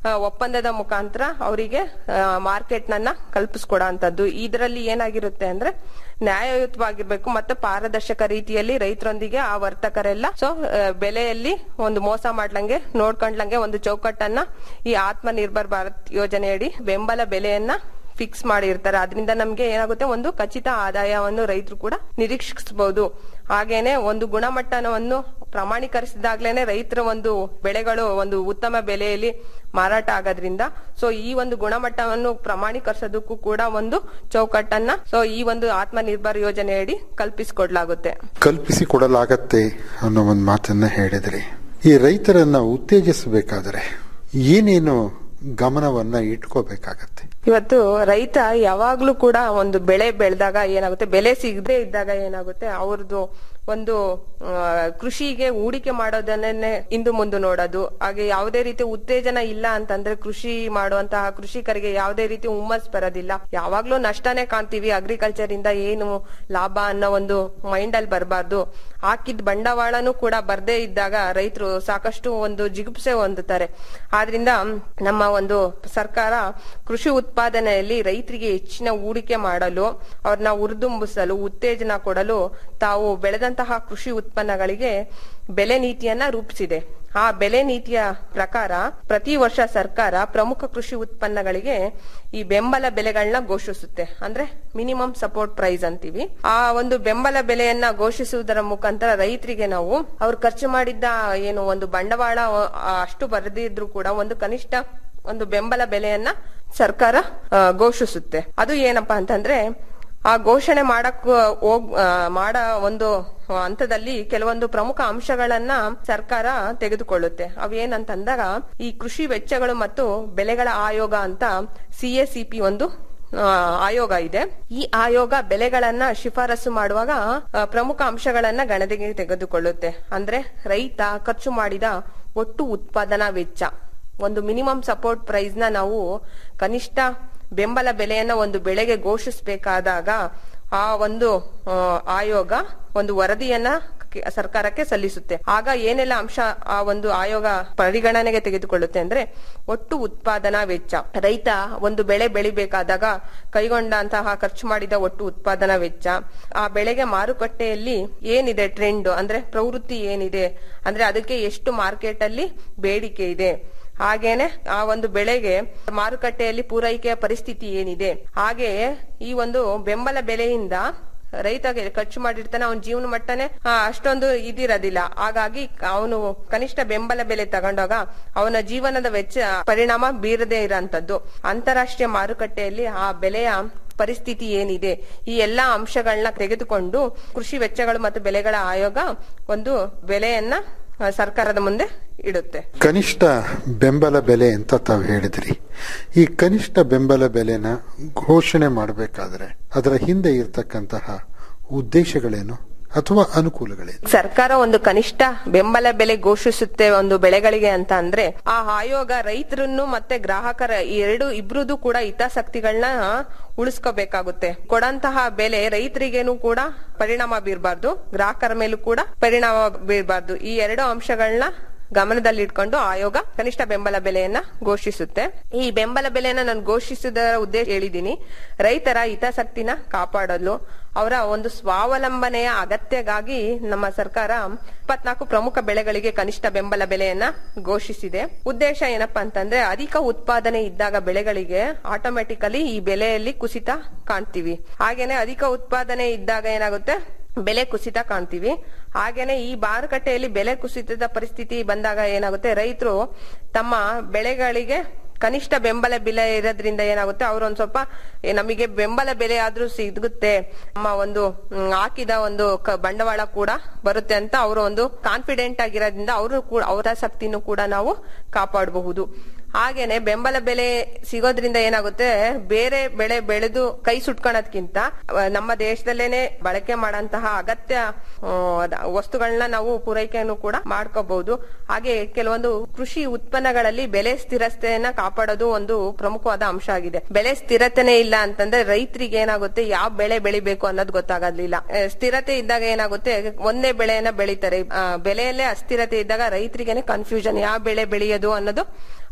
ಆ, ಒಪ್ಪಂದದ ಮುಖಾಂತರ ಅವರಿಗೆ ಮಾರ್ಕೆಟ್ ನನ್ನ ಕಲ್ಪಿಸ್ಕೊಡೋ ಅಂತದ್ದು ಇದರಲ್ಲಿ ಏನಾಗಿರುತ್ತೆ ಅಂದ್ರೆ ನ್ಯಾಯಯುತವಾಗಿರ್ಬೇಕು ಮತ್ತೆ ಪಾರದರ್ಶಕ ರೀತಿಯಲ್ಲಿ ರೈತರೊಂದಿಗೆ ಆ ವರ್ತಕರೆಲ್ಲ ಸೊ ಬೆಲೆಯಲ್ಲಿ ಒಂದು ಮೋಸ ಮಾಡ್ಲಂಗೆ ನೋಡ್ಕೊಂಡ್ಲಂಗೆ ಒಂದು ಚೌಕಟ್ಟನ್ನ ಈ ಆತ್ಮ ನಿರ್ಭರ್ ಭಾರತ್ ಯೋಜನೆಯಡಿ ಬೆಂಬಲ ಬೆಲೆಯನ್ನ ಫಿಕ್ಸ್ ಮಾಡಿರ್ತಾರೆ ಅದರಿಂದ ನಮ್ಗೆ ಏನಾಗುತ್ತೆ ಒಂದು ಖಚಿತ ಆದಾಯವನ್ನು ರೈತರು ಕೂಡ ನಿರೀಕ್ಷಿಸಬಹುದು ಹಾಗೇನೆ ಒಂದು ಗುಣಮಟ್ಟವನ್ನು ಪ್ರಮಾಣೀಕರಿಸಿದಾಗ್ಲೇನೆ ರೈತರ ಒಂದು ಬೆಳೆಗಳು ಒಂದು ಉತ್ತಮ ಬೆಲೆಯಲ್ಲಿ ಮಾರಾಟ ಆಗೋದ್ರಿಂದ ಸೊ ಈ ಒಂದು ಗುಣಮಟ್ಟವನ್ನು ಪ್ರಮಾಣೀಕರಿಸೋದಕ್ಕೂ ಕೂಡ ಒಂದು ಚೌಕಟ್ಟನ್ನ ಸೊ ಈ ಒಂದು ಆತ್ಮ ನಿರ್ಭರ್ ಯೋಜನೆಯಡಿ ಕಲ್ಪಿಸಿಕೊಡ್ಲಾಗುತ್ತೆ ಕಲ್ಪಿಸಿ ಕೊಡಲಾಗತ್ತೆ ಅನ್ನೋ ಒಂದು ಮಾತನ್ನ ಹೇಳಿದ್ರಿ ಈ ರೈತರನ್ನ ಉತ್ತೇಜಿಸಬೇಕಾದರೆ ಏನೇನು ಗಮನವನ್ನ ಇಟ್ಕೋಬೇಕಾಗತ್ತೆ ಇವತ್ತು ರೈತ ಯಾವಾಗ್ಲೂ ಕೂಡ ಒಂದು ಬೆಳೆ ಬೆಳೆದಾಗ ಏನಾಗುತ್ತೆ ಬೆಲೆ ಸಿಗದೆ ಇದ್ದಾಗ ಏನಾಗುತ್ತೆ ಅವ್ರದ್ದು ಒಂದು ಆ, ಕೃಷಿಗೆ ಹೂಡಿಕೆ ಮಾಡೋದನ್ನೇ ಇಂದು ಮುಂದೆ ನೋಡೋದು ಹಾಗೆ ಯಾವುದೇ ರೀತಿ ಉತ್ತೇಜನ ಇಲ್ಲ ಅಂತಂದ್ರೆ ಕೃಷಿ ಮಾಡುವಂತಹ ಕೃಷಿಕರಿಗೆ ಯಾವುದೇ ರೀತಿ ಹುಮ್ಮಸ್ ಬರೋದಿಲ್ಲ ಯಾವಾಗ್ಲೂ ನಷ್ಟನೇ ಕಾಣ್ತೀವಿ ಅಗ್ರಿಕಲ್ಚರ್ ಇಂದ ಏನು ಲಾಭ ಅನ್ನೋ ಒಂದು ಮೈಂಡ್ ಅಲ್ಲಿ ಬರಬಾರ್ದು ಹಾಕಿದ ಬಂಡವಾಳನೂ ಕೂಡ ಬರ್ದೇ ಇದ್ದಾಗ ರೈತರು ಸಾಕಷ್ಟು ಒಂದು ಜಿಗುಪ್ಸೆ ಹೊಂದುತ್ತಾರೆ ಆದ್ರಿಂದ ನಮ್ಮ ಒಂದು ಸರ್ಕಾರ ಕೃಷಿ ಉತ್ಪಾದನೆಯಲ್ಲಿ ರೈತರಿಗೆ ಹೆಚ್ಚಿನ ಹೂಡಿಕೆ ಮಾಡಲು ಅವ್ರನ್ನ ಉರಿದುಂಬಿಸಲು ಉತ್ತೇಜನ ಕೊಡಲು ತಾವು ಬೆಳೆದಂತಹ ಕೃಷಿ ಉತ್ಪನ್ನಗಳಿಗೆ ಬೆಲೆ ನೀತಿಯನ್ನ ರೂಪಿಸಿದೆ ಆ ಬೆಲೆ ನೀತಿಯ ಪ್ರಕಾರ ಪ್ರತಿ ವರ್ಷ ಸರ್ಕಾರ ಪ್ರಮುಖ ಕೃಷಿ ಉತ್ಪನ್ನಗಳಿಗೆ ಈ ಬೆಂಬಲ ಬೆಲೆಗಳನ್ನ ಘೋಷಿಸುತ್ತೆ ಅಂದ್ರೆ ಮಿನಿಮಮ್ ಸಪೋರ್ಟ್ ಪ್ರೈಸ್ ಅಂತೀವಿ ಆ ಒಂದು ಬೆಂಬಲ ಬೆಲೆಯನ್ನ ಘೋಷಿಸುವುದರ ಮುಖಾಂತರ ರೈತರಿಗೆ ನಾವು ಅವ್ರು ಖರ್ಚು ಮಾಡಿದ್ದ ಏನು ಒಂದು ಬಂಡವಾಳ ಆ, ಅಷ್ಟು ಬರದಿದ್ರು ಕೂಡ ಒಂದು ಕನಿಷ್ಠ ಒಂದು ಬೆಂಬಲ ಬೆಲೆಯನ್ನ ಸರ್ಕಾರ ಆ, ಘೋಷಿಸುತ್ತೆ ಅದು ಏನಪ್ಪಾ ಅಂತಂದ್ರೆ ಆ ಘೋಷಣೆ ಮಾಡಕ್ ಹೋಗ್ ಆ, ಮಾಡ ಒಂದು ಹಂತದಲ್ಲಿ ಕೆಲವೊಂದು ಪ್ರಮುಖ ಅಂಶಗಳನ್ನ ಸರ್ಕಾರ ತೆಗೆದುಕೊಳ್ಳುತ್ತೆ ಅವೇನಂತಂದಾಗ ಈ ಕೃಷಿ ವೆಚ್ಚಗಳು ಮತ್ತು ಬೆಲೆಗಳ ಆಯೋಗ ಅಂತ ಸಿಎಸಿಪಿ ಒಂದು ಆ, ಆಯೋಗ ಇದೆ ಈ ಆಯೋಗ ಬೆಲೆಗಳನ್ನ ಶಿಫಾರಸು ಮಾಡುವಾಗ ಆ, ಪ್ರಮುಖ ಅಂಶಗಳನ್ನ ಗಣನೆಗೆ ತೆಗೆದುಕೊಳ್ಳುತ್ತೆ ಅಂದ್ರೆ ರೈತ ಖರ್ಚು ಮಾಡಿದ ಒಟ್ಟು ಉತ್ಪಾದನಾ ವೆಚ್ಚ ಒಂದು ಮಿನಿಮಮ್ ಸಪೋರ್ಟ್ ಪ್ರೈಸ್ ನ ನಾವು ಕನಿಷ್ಠ ಬೆಂಬಲ ಬೆಲೆಯನ್ನ ಒಂದು ಬೆಳೆಗೆ ಘೋಷಿಸಬೇಕಾದಾಗ ಆ ಒಂದು ಆ, ಆಯೋಗ ಒಂದು ವರದಿಯನ್ನ ಕೆ- ಸರ್ಕಾರಕ್ಕೆ ಸಲ್ಲಿಸುತ್ತೆ ಆಗ ಏನೆಲ್ಲ ಅಂಶ ಆ ಒಂದು ಆಯೋಗ ಪರಿಗಣನೆಗೆ ತೆಗೆದುಕೊಳ್ಳುತ್ತೆ ಅಂದ್ರೆ ಒಟ್ಟು ಉತ್ಪಾದನಾ ವೆಚ್ಚ ರೈತ ಒಂದು ಬೆಳೆ ಬೆಳಿಬೇಕಾದಾಗ ಕೈಗೊಂಡಂತಹ ಖರ್ಚು ಮಾಡಿದ ಒಟ್ಟು ಉತ್ಪಾದನಾ ವೆಚ್ಚ ಆ ಬೆಳೆಗೆ ಮಾರುಕಟ್ಟೆಯಲ್ಲಿ ಏನಿದೆ ಟ್ರೆಂಡ್ ಅಂದ್ರೆ ಪ್ರವೃತ್ತಿ ಏನಿದೆ ಅಂದ್ರೆ ಅದಕ್ಕೆ ಎಷ್ಟು ಮಾರ್ಕೆಟ್ ಅಲ್ಲಿ ಬೇಡಿಕೆ ಇದೆ ಹಾಗೇನೆ ಆ ಒಂದು ಬೆಳೆಗೆ ಮಾರುಕಟ್ಟೆಯಲ್ಲಿ ಪೂರೈಕೆಯ ಪರಿಸ್ಥಿತಿ ಏನಿದೆ ಹಾಗೆಯೇ ಈ ಒಂದು ಬೆಂಬಲ ಬೆಲೆಯಿಂದ ರೈತ ಖರ್ಚು ಮಾಡಿರ್ತಾನೆ ಅವನ ಜೀವನ ಮಟ್ಟನೆ ಆ, ಅಷ್ಟೊಂದು ಇದಿರೋದಿಲ್ಲ ಹಾಗಾಗಿ ಅವನು ಕನಿಷ್ಠ ಬೆಂಬಲ ಬೆಲೆ ತಗೊಂಡಾಗ ಅವನ ಜೀವನದ ವೆಚ್ಚ ಪರಿಣಾಮ ಬೀರದೇ ಇರೋಂಥದ್ದು ಅಂತಾರಾಷ್ಟ್ರೀಯ ಮಾರುಕಟ್ಟೆಯಲ್ಲಿ ಆ ಬೆಲೆಯ ಪರಿಸ್ಥಿತಿ ಏನಿದೆ ಈ ಎಲ್ಲಾ ಅಂಶಗಳನ್ನ ತೆಗೆದುಕೊಂಡು ಕೃಷಿ ವೆಚ್ಚಗಳು ಮತ್ತು ಬೆಲೆಗಳ ಆಯೋಗ ಒಂದು ಬೆಲೆಯನ್ನ ಆ, ಸರ್ಕಾರದ ಮುಂದೆ ಇಡುತ್ತೆ ಕನಿಷ್ಠ ಬೆಂಬಲ ಬೆಲೆ ಅಂತ ತಾವು ಹೇಳಿದ್ರಿ ಈ ಕನಿಷ್ಠ ಬೆಂಬಲ ಬೆಲೆನ ಘೋಷಣೆ ಮಾಡಬೇಕಾದ್ರೆ ಅದರ ಹಿಂದೆ ಇರತಕ್ಕಂತಹ ಉದ್ದೇಶಗಳೇನು ಅಥವಾ ಅನುಕೂಲಗಳೇನು ಸರ್ಕಾರ ಒಂದು ಕನಿಷ್ಠ ಬೆಂಬಲ ಬೆಲೆ ಘೋಷಿಸುತ್ತೆ ಒಂದು ಬೆಳೆಗಳಿಗೆ ಅಂತ ಅಂದ್ರೆ ಆ ಆಯೋಗ ರೈತರನ್ನು ಮತ್ತೆ ಗ್ರಾಹಕರ ಈ ಎರಡು ಇಬ್ರದ್ದು ಕೂಡ ಹಿತಾಸಕ್ತಿಗಳನ್ನ ಉಳಿಸ್ಕೋಬೇಕಾಗುತ್ತೆ ಕೊಡಂತಹ ಬೆಲೆ ರೈತರಿಗೇನು ಕೂಡ ಪರಿಣಾಮ ಬೀರಬಾರ್ದು ಗ್ರಾಹಕರ ಮೇಲೂ ಕೂಡ ಪರಿಣಾಮ ಬೀರಬಾರ್ದು ಈ ಎರಡು ಅಂಶಗಳನ್ನ ಗಮನದಲ್ಲಿಟ್ಕೊಂಡು ಆಯೋಗ ಕನಿಷ್ಠ ಬೆಂಬಲ ಬೆಲೆಯನ್ನ ಘೋಷಿಸುತ್ತೆ ಈ ಬೆಂಬಲ ಬೆಲೆಯನ್ನ ನಾನು ಘೋಷಿಸುವುದರ ಉದ್ದೇಶ ಹೇಳಿದೀನಿ ರೈತರ ಹಿತಾಸಕ್ತಿನ ಕಾಪಾಡಲು ಅವರ ಒಂದು ಸ್ವಾವಲಂಬನೆಯ ಅಗತ್ಯಗಾಗಿ ನಮ್ಮ ಸರ್ಕಾರ ಇಪ್ಪತ್ನಾಲ್ಕು ಪ್ರಮುಖ ಬೆಳೆಗಳಿಗೆ ಕನಿಷ್ಠ ಬೆಂಬಲ ಬೆಲೆಯನ್ನ ಘೋಷಿಸಿದೆ ಉದ್ದೇಶ ಏನಪ್ಪಾ ಅಂತಂದ್ರೆ ಅಧಿಕ ಉತ್ಪಾದನೆ ಇದ್ದಾಗ ಬೆಳೆಗಳಿಗೆ ಆಟೋಮೆಟಿಕಲಿ ಈ ಬೆಲೆಯಲ್ಲಿ ಕುಸಿತ ಕಾಣ್ತೀವಿ ಹಾಗೇನೆ ಅಧಿಕ ಉತ್ಪಾದನೆ ಇದ್ದಾಗ ಏನಾಗುತ್ತೆ ಬೆಲೆ ಕುಸಿತ ಕಾಣ್ತೀವಿ ಹಾಗೇನೆ ಈ ಮಾರುಕಟ್ಟೆಯಲ್ಲಿ ಬೆಲೆ ಕುಸಿತದ ಪರಿಸ್ಥಿತಿ ಬಂದಾಗ ಏನಾಗುತ್ತೆ ರೈತರು ತಮ್ಮ ಬೆಳೆಗಳಿಗೆ ಕನಿಷ್ಠ ಬೆಂಬಲ ಬೆಲೆ ಇರೋದ್ರಿಂದ ಏನಾಗುತ್ತೆ ಅವ್ರು ಒಂದ್ ಸ್ವಲ್ಪ ಏ, ನಮಗೆ ಬೆಂಬಲ ಬೆಲೆ ಆದ್ರೂ ಸಿಗುತ್ತೆ ನಮ್ಮ ಒಂದು ಮ್, ಹಾಕಿದ ಒಂದು ಕ- ಬಂಡವಾಳ ಕೂಡ ಬರುತ್ತೆ ಅಂತ ಅವರು ಒಂದು ಕಾನ್ಫಿಡೆಂಟ್ ಆಗಿರೋದ್ರಿಂದ ಅವರು ಕೂಡ ಅವರ ಶಕ್ತಿನೂ ಕೂಡ ನಾವು ಕಾಪಾಡಬಹುದು ಹಾಗೇನೆ ಬೆಂಬಲ ಬೆಲೆ ಸಿಗೋದ್ರಿಂದ ಏನಾಗುತ್ತೆ ಬೇರೆ ಬೆಳೆ ಬೆಳೆದು ಕೈ ಸುಟ್ಕೊಳೋದ್ಕಿಂತ ಅಹ್, ನಮ್ಮ ದೇಶದಲ್ಲೇನೆ ಬಳಕೆ ಮಾಡಂತಹ ಅಗತ್ಯ ವಸ್ತುಗಳನ್ನ ನಾವು ಪೂರೈಕೆಯನ್ನು ಕೂಡ ಮಾಡ್ಕೋಬಹುದು ಹಾಗೆ ಕೆಲವೊಂದು ಕೃಷಿ ಉತ್ಪನ್ನಗಳಲ್ಲಿ ಬೆಲೆ ಸ್ಥಿರತೆಯನ್ನ ಕಾಪಾಡೋದು ಒಂದು ಪ್ರಮುಖವಾದ ಅಂಶ ಆಗಿದೆ ಬೆಲೆ ಸ್ಥಿರತೆನೇ ಇಲ್ಲ ಅಂತಂದ್ರೆ ರೈತರಿಗೆ ಏನಾಗುತ್ತೆ ಯಾವ ಬೆಳೆ ಬೆಳಿಬೇಕು ಅನ್ನೋದು ಗೊತ್ತಾಗೋದಿಲ್ಲ ಅಹ್, ಸ್ಥಿರತೆ ಇದ್ದಾಗ ಏನಾಗುತ್ತೆ ಒಂದೇ ಬೆಳೆಯನ್ನ ಬೆಳಿತಾರೆ ಆ, ಬೆಲೆಯಲ್ಲೇ ಅಸ್ಥಿರತೆ ಇದ್ದಾಗ ರೈತರಿಗೇನೆ ಕನ್ಫ್ಯೂಷನ್ ಯಾವ ಬೆಳೆ ಬೆಳೆಯೋದು ಅನ್ನೋದು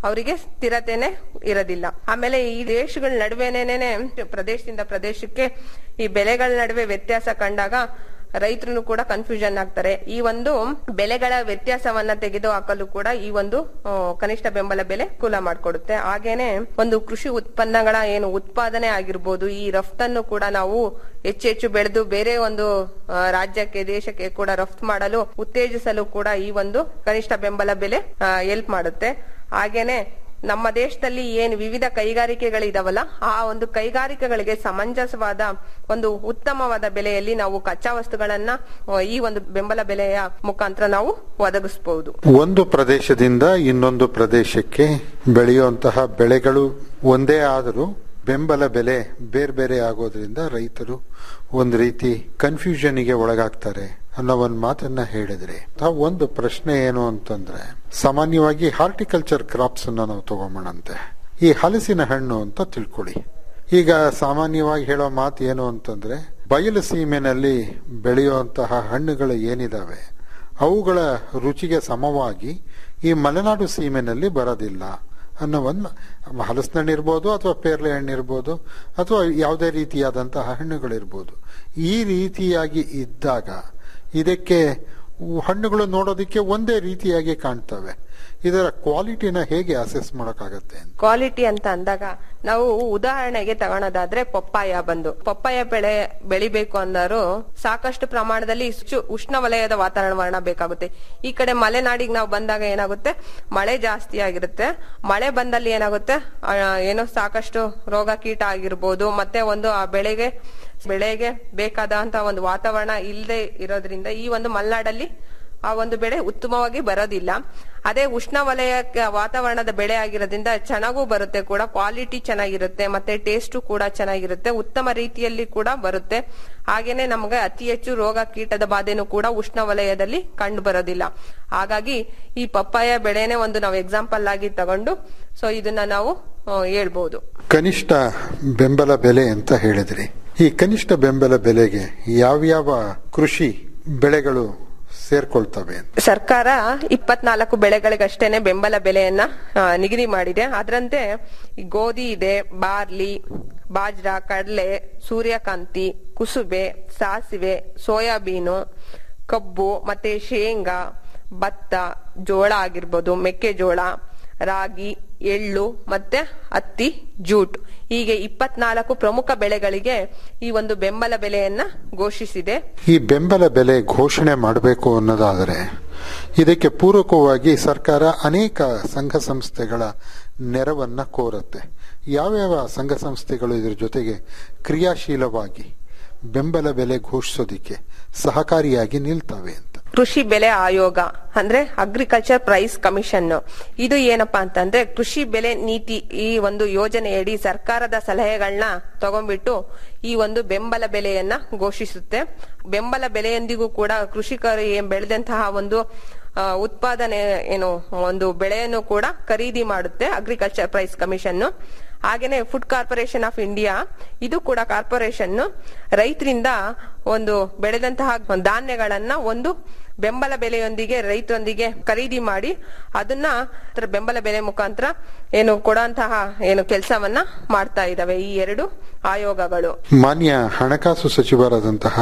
ಅವರಿಗೆ ಸ್ಥಿರತೆನೆ ಇರೋದಿಲ್ಲ ಆಮೇಲೆ ಈ ದೇಶಗಳ ನಡುವೆನೇನೆ ಪ್ರದೇಶದಿಂದ ಪ್ರದೇಶಕ್ಕೆ ಈ ಬೆಲೆಗಳ ನಡುವೆ ವ್ಯತ್ಯಾಸ ಕಂಡಾಗ ರೈತರು ಕೂಡ ಕನ್ಫ್ಯೂಷನ್ ಆಗ್ತಾರೆ ಈ ಒಂದು ಬೆಲೆಗಳ ವ್ಯತ್ಯಾಸವನ್ನ ತೆಗೆದು ಹಾಕಲು ಕೂಡ ಈ ಒಂದು ಆ, ಕನಿಷ್ಠ ಬೆಂಬಲ ಬೆಲೆ ಕೂಲ ಮಾಡಿಕೊಡುತ್ತೆ ಹಾಗೇನೆ ಒಂದು ಕೃಷಿ ಉತ್ಪನ್ನಗಳ ಏನು ಉತ್ಪಾದನೆ ಆಗಿರ್ಬೋದು ಈ ರಫ್ತನ್ನು ಕೂಡ ನಾವು ಹೆಚ್ಚು ಹೆಚ್ಚು ಬೆಳೆದು ಬೇರೆ ಒಂದು ಆ, ರಾಜ್ಯಕ್ಕೆ ದೇಶಕ್ಕೆ ಕೂಡ ರಫ್ತು ಮಾಡಲು ಉತ್ತೇಜಿಸಲು ಕೂಡ ಈ ಒಂದು ಕನಿಷ್ಠ ಬೆಂಬಲ ಬೆಲೆ ಹೆಲ್ಪ್ ಮಾಡುತ್ತೆ ಹಾಗೇನೆ ನಮ್ಮ ದೇಶದಲ್ಲಿ ಏನು ವಿವಿಧ ಕೈಗಾರಿಕೆಗಳಿದಾವಲ್ಲ ಆ ಒಂದು ಕೈಗಾರಿಕೆಗಳಿಗೆ ಸಮಂಜಸವಾದ ಒಂದು ಉತ್ತಮವಾದ ಬೆಲೆಯಲ್ಲಿ ನಾವು ಕಚ್ಚಾ ವಸ್ತುಗಳನ್ನ ಆ, ಈ ಒಂದು ಬೆಂಬಲ ಬೆಲೆಯ ಮುಖಾಂತರ ನಾವು ಒದಗಿಸಬಹುದು ಒಂದು ಪ್ರದೇಶದಿಂದ ಇನ್ನೊಂದು ಪ್ರದೇಶಕ್ಕೆ ಬೆಳೆಯುವಂತಹ ಬೆಳೆಗಳು ಒಂದೇ ಆದರೂ ಬೆಂಬಲ ಬೆಲೆ ಬೇರೆ ಬೇರೆ ಆಗೋದ್ರಿಂದ ರೈತರು ಒಂದು ರೀತಿ ಕನ್ಫ್ಯೂಷನ್ಗೆ ಒಳಗಾಗ್ತಾರೆ ಅನ್ನೋ ಒಂದು ಮಾತನ್ನ ಹೇಳಿದ್ರೆ ಆ ಒಂದು ಪ್ರಶ್ನೆ ಏನು ಅಂತಂದ್ರೆ ಸಾಮಾನ್ಯವಾಗಿ ಹಾರ್ಟಿಕಲ್ಚರ್ ಕ್ರಾಪ್ಸ್ ಅನ್ನ ನಾವು ತಗೊಂಬಣಂತೆ ಈ ಹಲಸಿನ ಹಣ್ಣು ಅಂತ ತಿಳ್ಕೊಳ್ಳಿ ಈಗ ಸಾಮಾನ್ಯವಾಗಿ ಹೇಳೋ ಮಾತು ಏನು ಅಂತಂದ್ರೆ ಬಯಲು ಸೀಮೆನಲ್ಲಿ ಬೆಳೆಯುವಂತಹ ಹಣ್ಣುಗಳು ಏನಿದಾವೆ ಅವುಗಳ ರುಚಿಗೆ ಸಮವಾಗಿ ಈ ಮಲೆನಾಡು ಸೀಮೆನಲ್ಲಿ ಬರೋದಿಲ್ಲ ಅನ್ನೋ ಒಂದು ಹಲಸಿನ ಹಣ್ಣು ಇರ್ಬೋದು ಅಥವಾ ಪೇರ್ಲೆ ಹಣ್ಣು ಇರ್ಬೋದು ಅಥವಾ ಯಾವುದೇ ರೀತಿಯಾದಂತಹ ಹಣ್ಣುಗಳಿರ್ಬೋದು ಈ ರೀತಿಯಾಗಿ ಇದ್ದಾಗ ಇದಕ್ಕೆ ಹಣ್ಣುಗಳು ನೋಡೋದಕ್ಕೆ ಒಂದೇ ರೀತಿಯಾಗಿ ಕಾಣ್ತವೆ ಇದರ ಕ್ವಾಲಿಟಿನ ಹೇಗೆ ಅಸೆಸ್ ಮಾಡೋಕ್ಕಾಗತ್ತೆ ಕ್ವಾಲಿಟಿ ಅಂತ ಅಂದಾಗ ನಾವು ಉದಾಹರಣೆಗೆ ತಗೊಳೋದಾದ್ರೆ ಪಪ್ಪಾಯ ಬಂದು ಪಪ್ಪಾಯ ಬೆಳೆ ಬೆಳಿಬೇಕು ಅಂದರು ಸಾಕಷ್ಟು ಪ್ರಮಾಣದಲ್ಲಿ ಹೆಚ್ಚು ಉಷ್ಣವಲಯದ ವಾತಾವರಣ ಬೇಕಾಗುತ್ತೆ ಈ ಕಡೆ ಮಲೆನಾಡಿಗೆ ನಾವು ಬಂದಾಗ ಏನಾಗುತ್ತೆ ಮಳೆ ಜಾಸ್ತಿ ಆಗಿರುತ್ತೆ ಮಳೆ ಬಂದಲ್ಲಿ ಏನಾಗುತ್ತೆ ಆ, ಏನೋ ಸಾಕಷ್ಟು ರೋಗ ಕೀಟ ಆಗಿರ್ಬೋದು ಮತ್ತೆ ಒಂದು ಆ ಬೆಳೆಗೆ ಬೆಳೆಗೆ ಬೇಕಾದಂತ ಒಂದು ವಾತಾವರಣ ಇಲ್ಲದೆ ಇರೋದ್ರಿಂದ ಈ ಒಂದು ಮಲೆನಾಡಲ್ಲಿ ಆ ಒಂದು ಬೆಳೆ ಉತ್ತಮವಾಗಿ ಬರೋದಿಲ್ಲ ಅದೇ ಉಷ್ಣವಲಯ ವಾತಾವರಣದ ಬೆಳೆ ಆಗಿರೋದ್ರಿಂದ ಚೆನ್ನಾಗೂ ಬರುತ್ತೆ ಕೂಡ ಕ್ವಾಲಿಟಿ ಚೆನ್ನಾಗಿರುತ್ತೆ ಮತ್ತೆ ಟೇಸ್ಟು ಕೂಡ ಚೆನ್ನಾಗಿರುತ್ತೆ ಉತ್ತಮ ರೀತಿಯಲ್ಲಿ ಕೂಡ ಬರುತ್ತೆ ಹಾಗೇನೆ ನಮಗೆ ಅತಿ ಹೆಚ್ಚು ರೋಗ ಕೀಟದ ಬಾಧೆನೂ ಕೂಡ ಉಷ್ಣವಲಯದಲ್ಲಿ ಕಂಡು ಬರೋದಿಲ್ಲ ಹಾಗಾಗಿ ಈ ಪಪ್ಪಾಯ ಬೆಳೆನೇ ಒಂದು ನಾವು ಎಕ್ಸಾಂಪಲ್ ಆಗಿ ತಗೊಂಡು ಸೊ ಇದನ್ನ ನಾವು ಆ, ಹೇಳ್ಬೋದು ಕನಿಷ್ಠ ಬೆಂಬಲ ಬೆಲೆ ಅಂತ ಹೇಳಿದ್ರಿ ಈ ಕನಿಷ್ಠ ಬೆಂಬಲ ಬೆಲೆಗೆ ಯಾವ್ಯಾವ ಕೃಷಿ ಬೆಳೆಗಳು ಸೇರ್ಕೊಳ್ತವೆ ಅಂತ ಸರ್ಕಾರ ಇಪ್ಪತ್ನಾಲ್ಕು ಬೆಳೆಗಳಿಗಷ್ಟೇನೆ ಬೆಂಬಲ ಬೆಲೆಯನ್ನ ಆ, ನಿಗದಿ ಮಾಡಿದೆ ಅದರಂತೆ ಈ ಗೋಧಿ ಇದೆ ಬಾರ್ಲಿ ಬಾಜ್ರಾ ಕಡಲೆ ಸೂರ್ಯಕಾಂತಿ ಕುಸುಬೆ ಸಾಸಿವೆ ಸೋಯಾಬೀನು ಕಬ್ಬು ಮತ್ತೆ ಶೇಂಗಾ ಭತ್ತ ಜೋಳ ಆಗಿರ್ಬೋದು ಮೆಕ್ಕೆಜೋಳ ರಾಗಿ ಎಳ್ಳು ಮತ್ತೆ ಹತ್ತಿ ಜೂಟ್ ಹೀಗೆ ಇಪ್ಪತ್ನಾಲ್ಕು ಪ್ರಮುಖ ಬೆಳೆಗಳಿಗೆ ಈ ಒಂದು ಬೆಂಬಲ ಬೆಲೆಯನ್ನ ಘೋಷಿಸಿದೆ ಈ ಬೆಂಬಲ ಬೆಲೆ ಘೋಷಣೆ ಮಾಡಬೇಕು ಅನ್ನೋದಾದರೆ ಇದಕ್ಕೆ ಪೂರಕವಾಗಿ ಸರ್ಕಾರ ಅನೇಕ ಸಂಘ ಸಂಸ್ಥೆಗಳ ನೆರವನ್ನ ಕೋರುತ್ತೆ ಯಾವ್ಯಾವ ಸಂಘ ಸಂಸ್ಥೆಗಳು ಇದ್ರ ಜೊತೆಗೆ ಕ್ರಿಯಾಶೀಲವಾಗಿ ಬೆಂಬಲ ಬೆಲೆ ಘೋಷಿಸೋದಿಕ್ಕೆ ಸಹಕಾರಿಯಾಗಿ ನಿಲ್ತವೆ ಅಂತ ಕೃಷಿ ಬೆಲೆ ಆಯೋಗ ಅಂದ್ರೆ ಅಗ್ರಿಕಲ್ಚರ್ ಪ್ರೈಸ್ ಕಮಿಷನ್ ಇದು ಏನಪ್ಪಾ ಅಂತಂದ್ರೆ ಕೃಷಿ ಬೆಲೆ ನೀತಿ ಈ ಒಂದು ಯೋಜನೆಯಡಿ ಸರ್ಕಾರದ ಸಲಹೆಗಳನ್ನ ತಗೊಂಡ್ಬಿಟ್ಟು ಈ ಒಂದು ಬೆಂಬಲ ಬೆಲೆಯನ್ನ ಘೋಷಿಸುತ್ತೆ ಬೆಂಬಲ ಬೆಲೆಯೊಂದಿಗೂ ಕೂಡ ಕೃಷಿಕರು ಏನ್ ಬೆಳೆದಂತಹ ಒಂದು ಆ, ಉತ್ಪಾದನೆ ಏನು ಒಂದು ಬೆಳೆಯನ್ನು ಕೂಡ ಖರೀದಿ ಮಾಡುತ್ತೆ ಅಗ್ರಿಕಲ್ಚರ್ ಪ್ರೈಸ್ ಕಮಿಷನ್ ಹಾಗೇನೆ ಫುಡ್ ಕಾರ್ಪೊರೇಷನ್ ಆಫ್ ಇಂಡಿಯಾ ಇದು ಕೂಡ ಕಾರ್ಪೊರೇಷನ್ ರೈತರಿಂದ ಒಂದು ಬೆಳೆದಂತಹ ಧಾನ್ಯಗಳನ್ನ ಒಂದು ಬೆಂಬಲ ಬೆಲೆಯೊಂದಿಗೆ ರೈತರೊಂದಿಗೆ ಖರೀದಿ ಮಾಡಿ ಅದನ್ನ ಅದರ ಬೆಂಬಲ ಬೆಲೆ ಮುಖಾಂತರ ಏನು ಕೊಡುವಂತಹ ಏನು ಕೆಲಸವನ್ನ ಮಾಡ್ತಾ ಇದಾವೆ ಈ ಎರಡು ಆಯೋಗಗಳು ಮಾನ್ಯ ಹಣಕಾಸು ಸಚಿವರಾದಂತಹ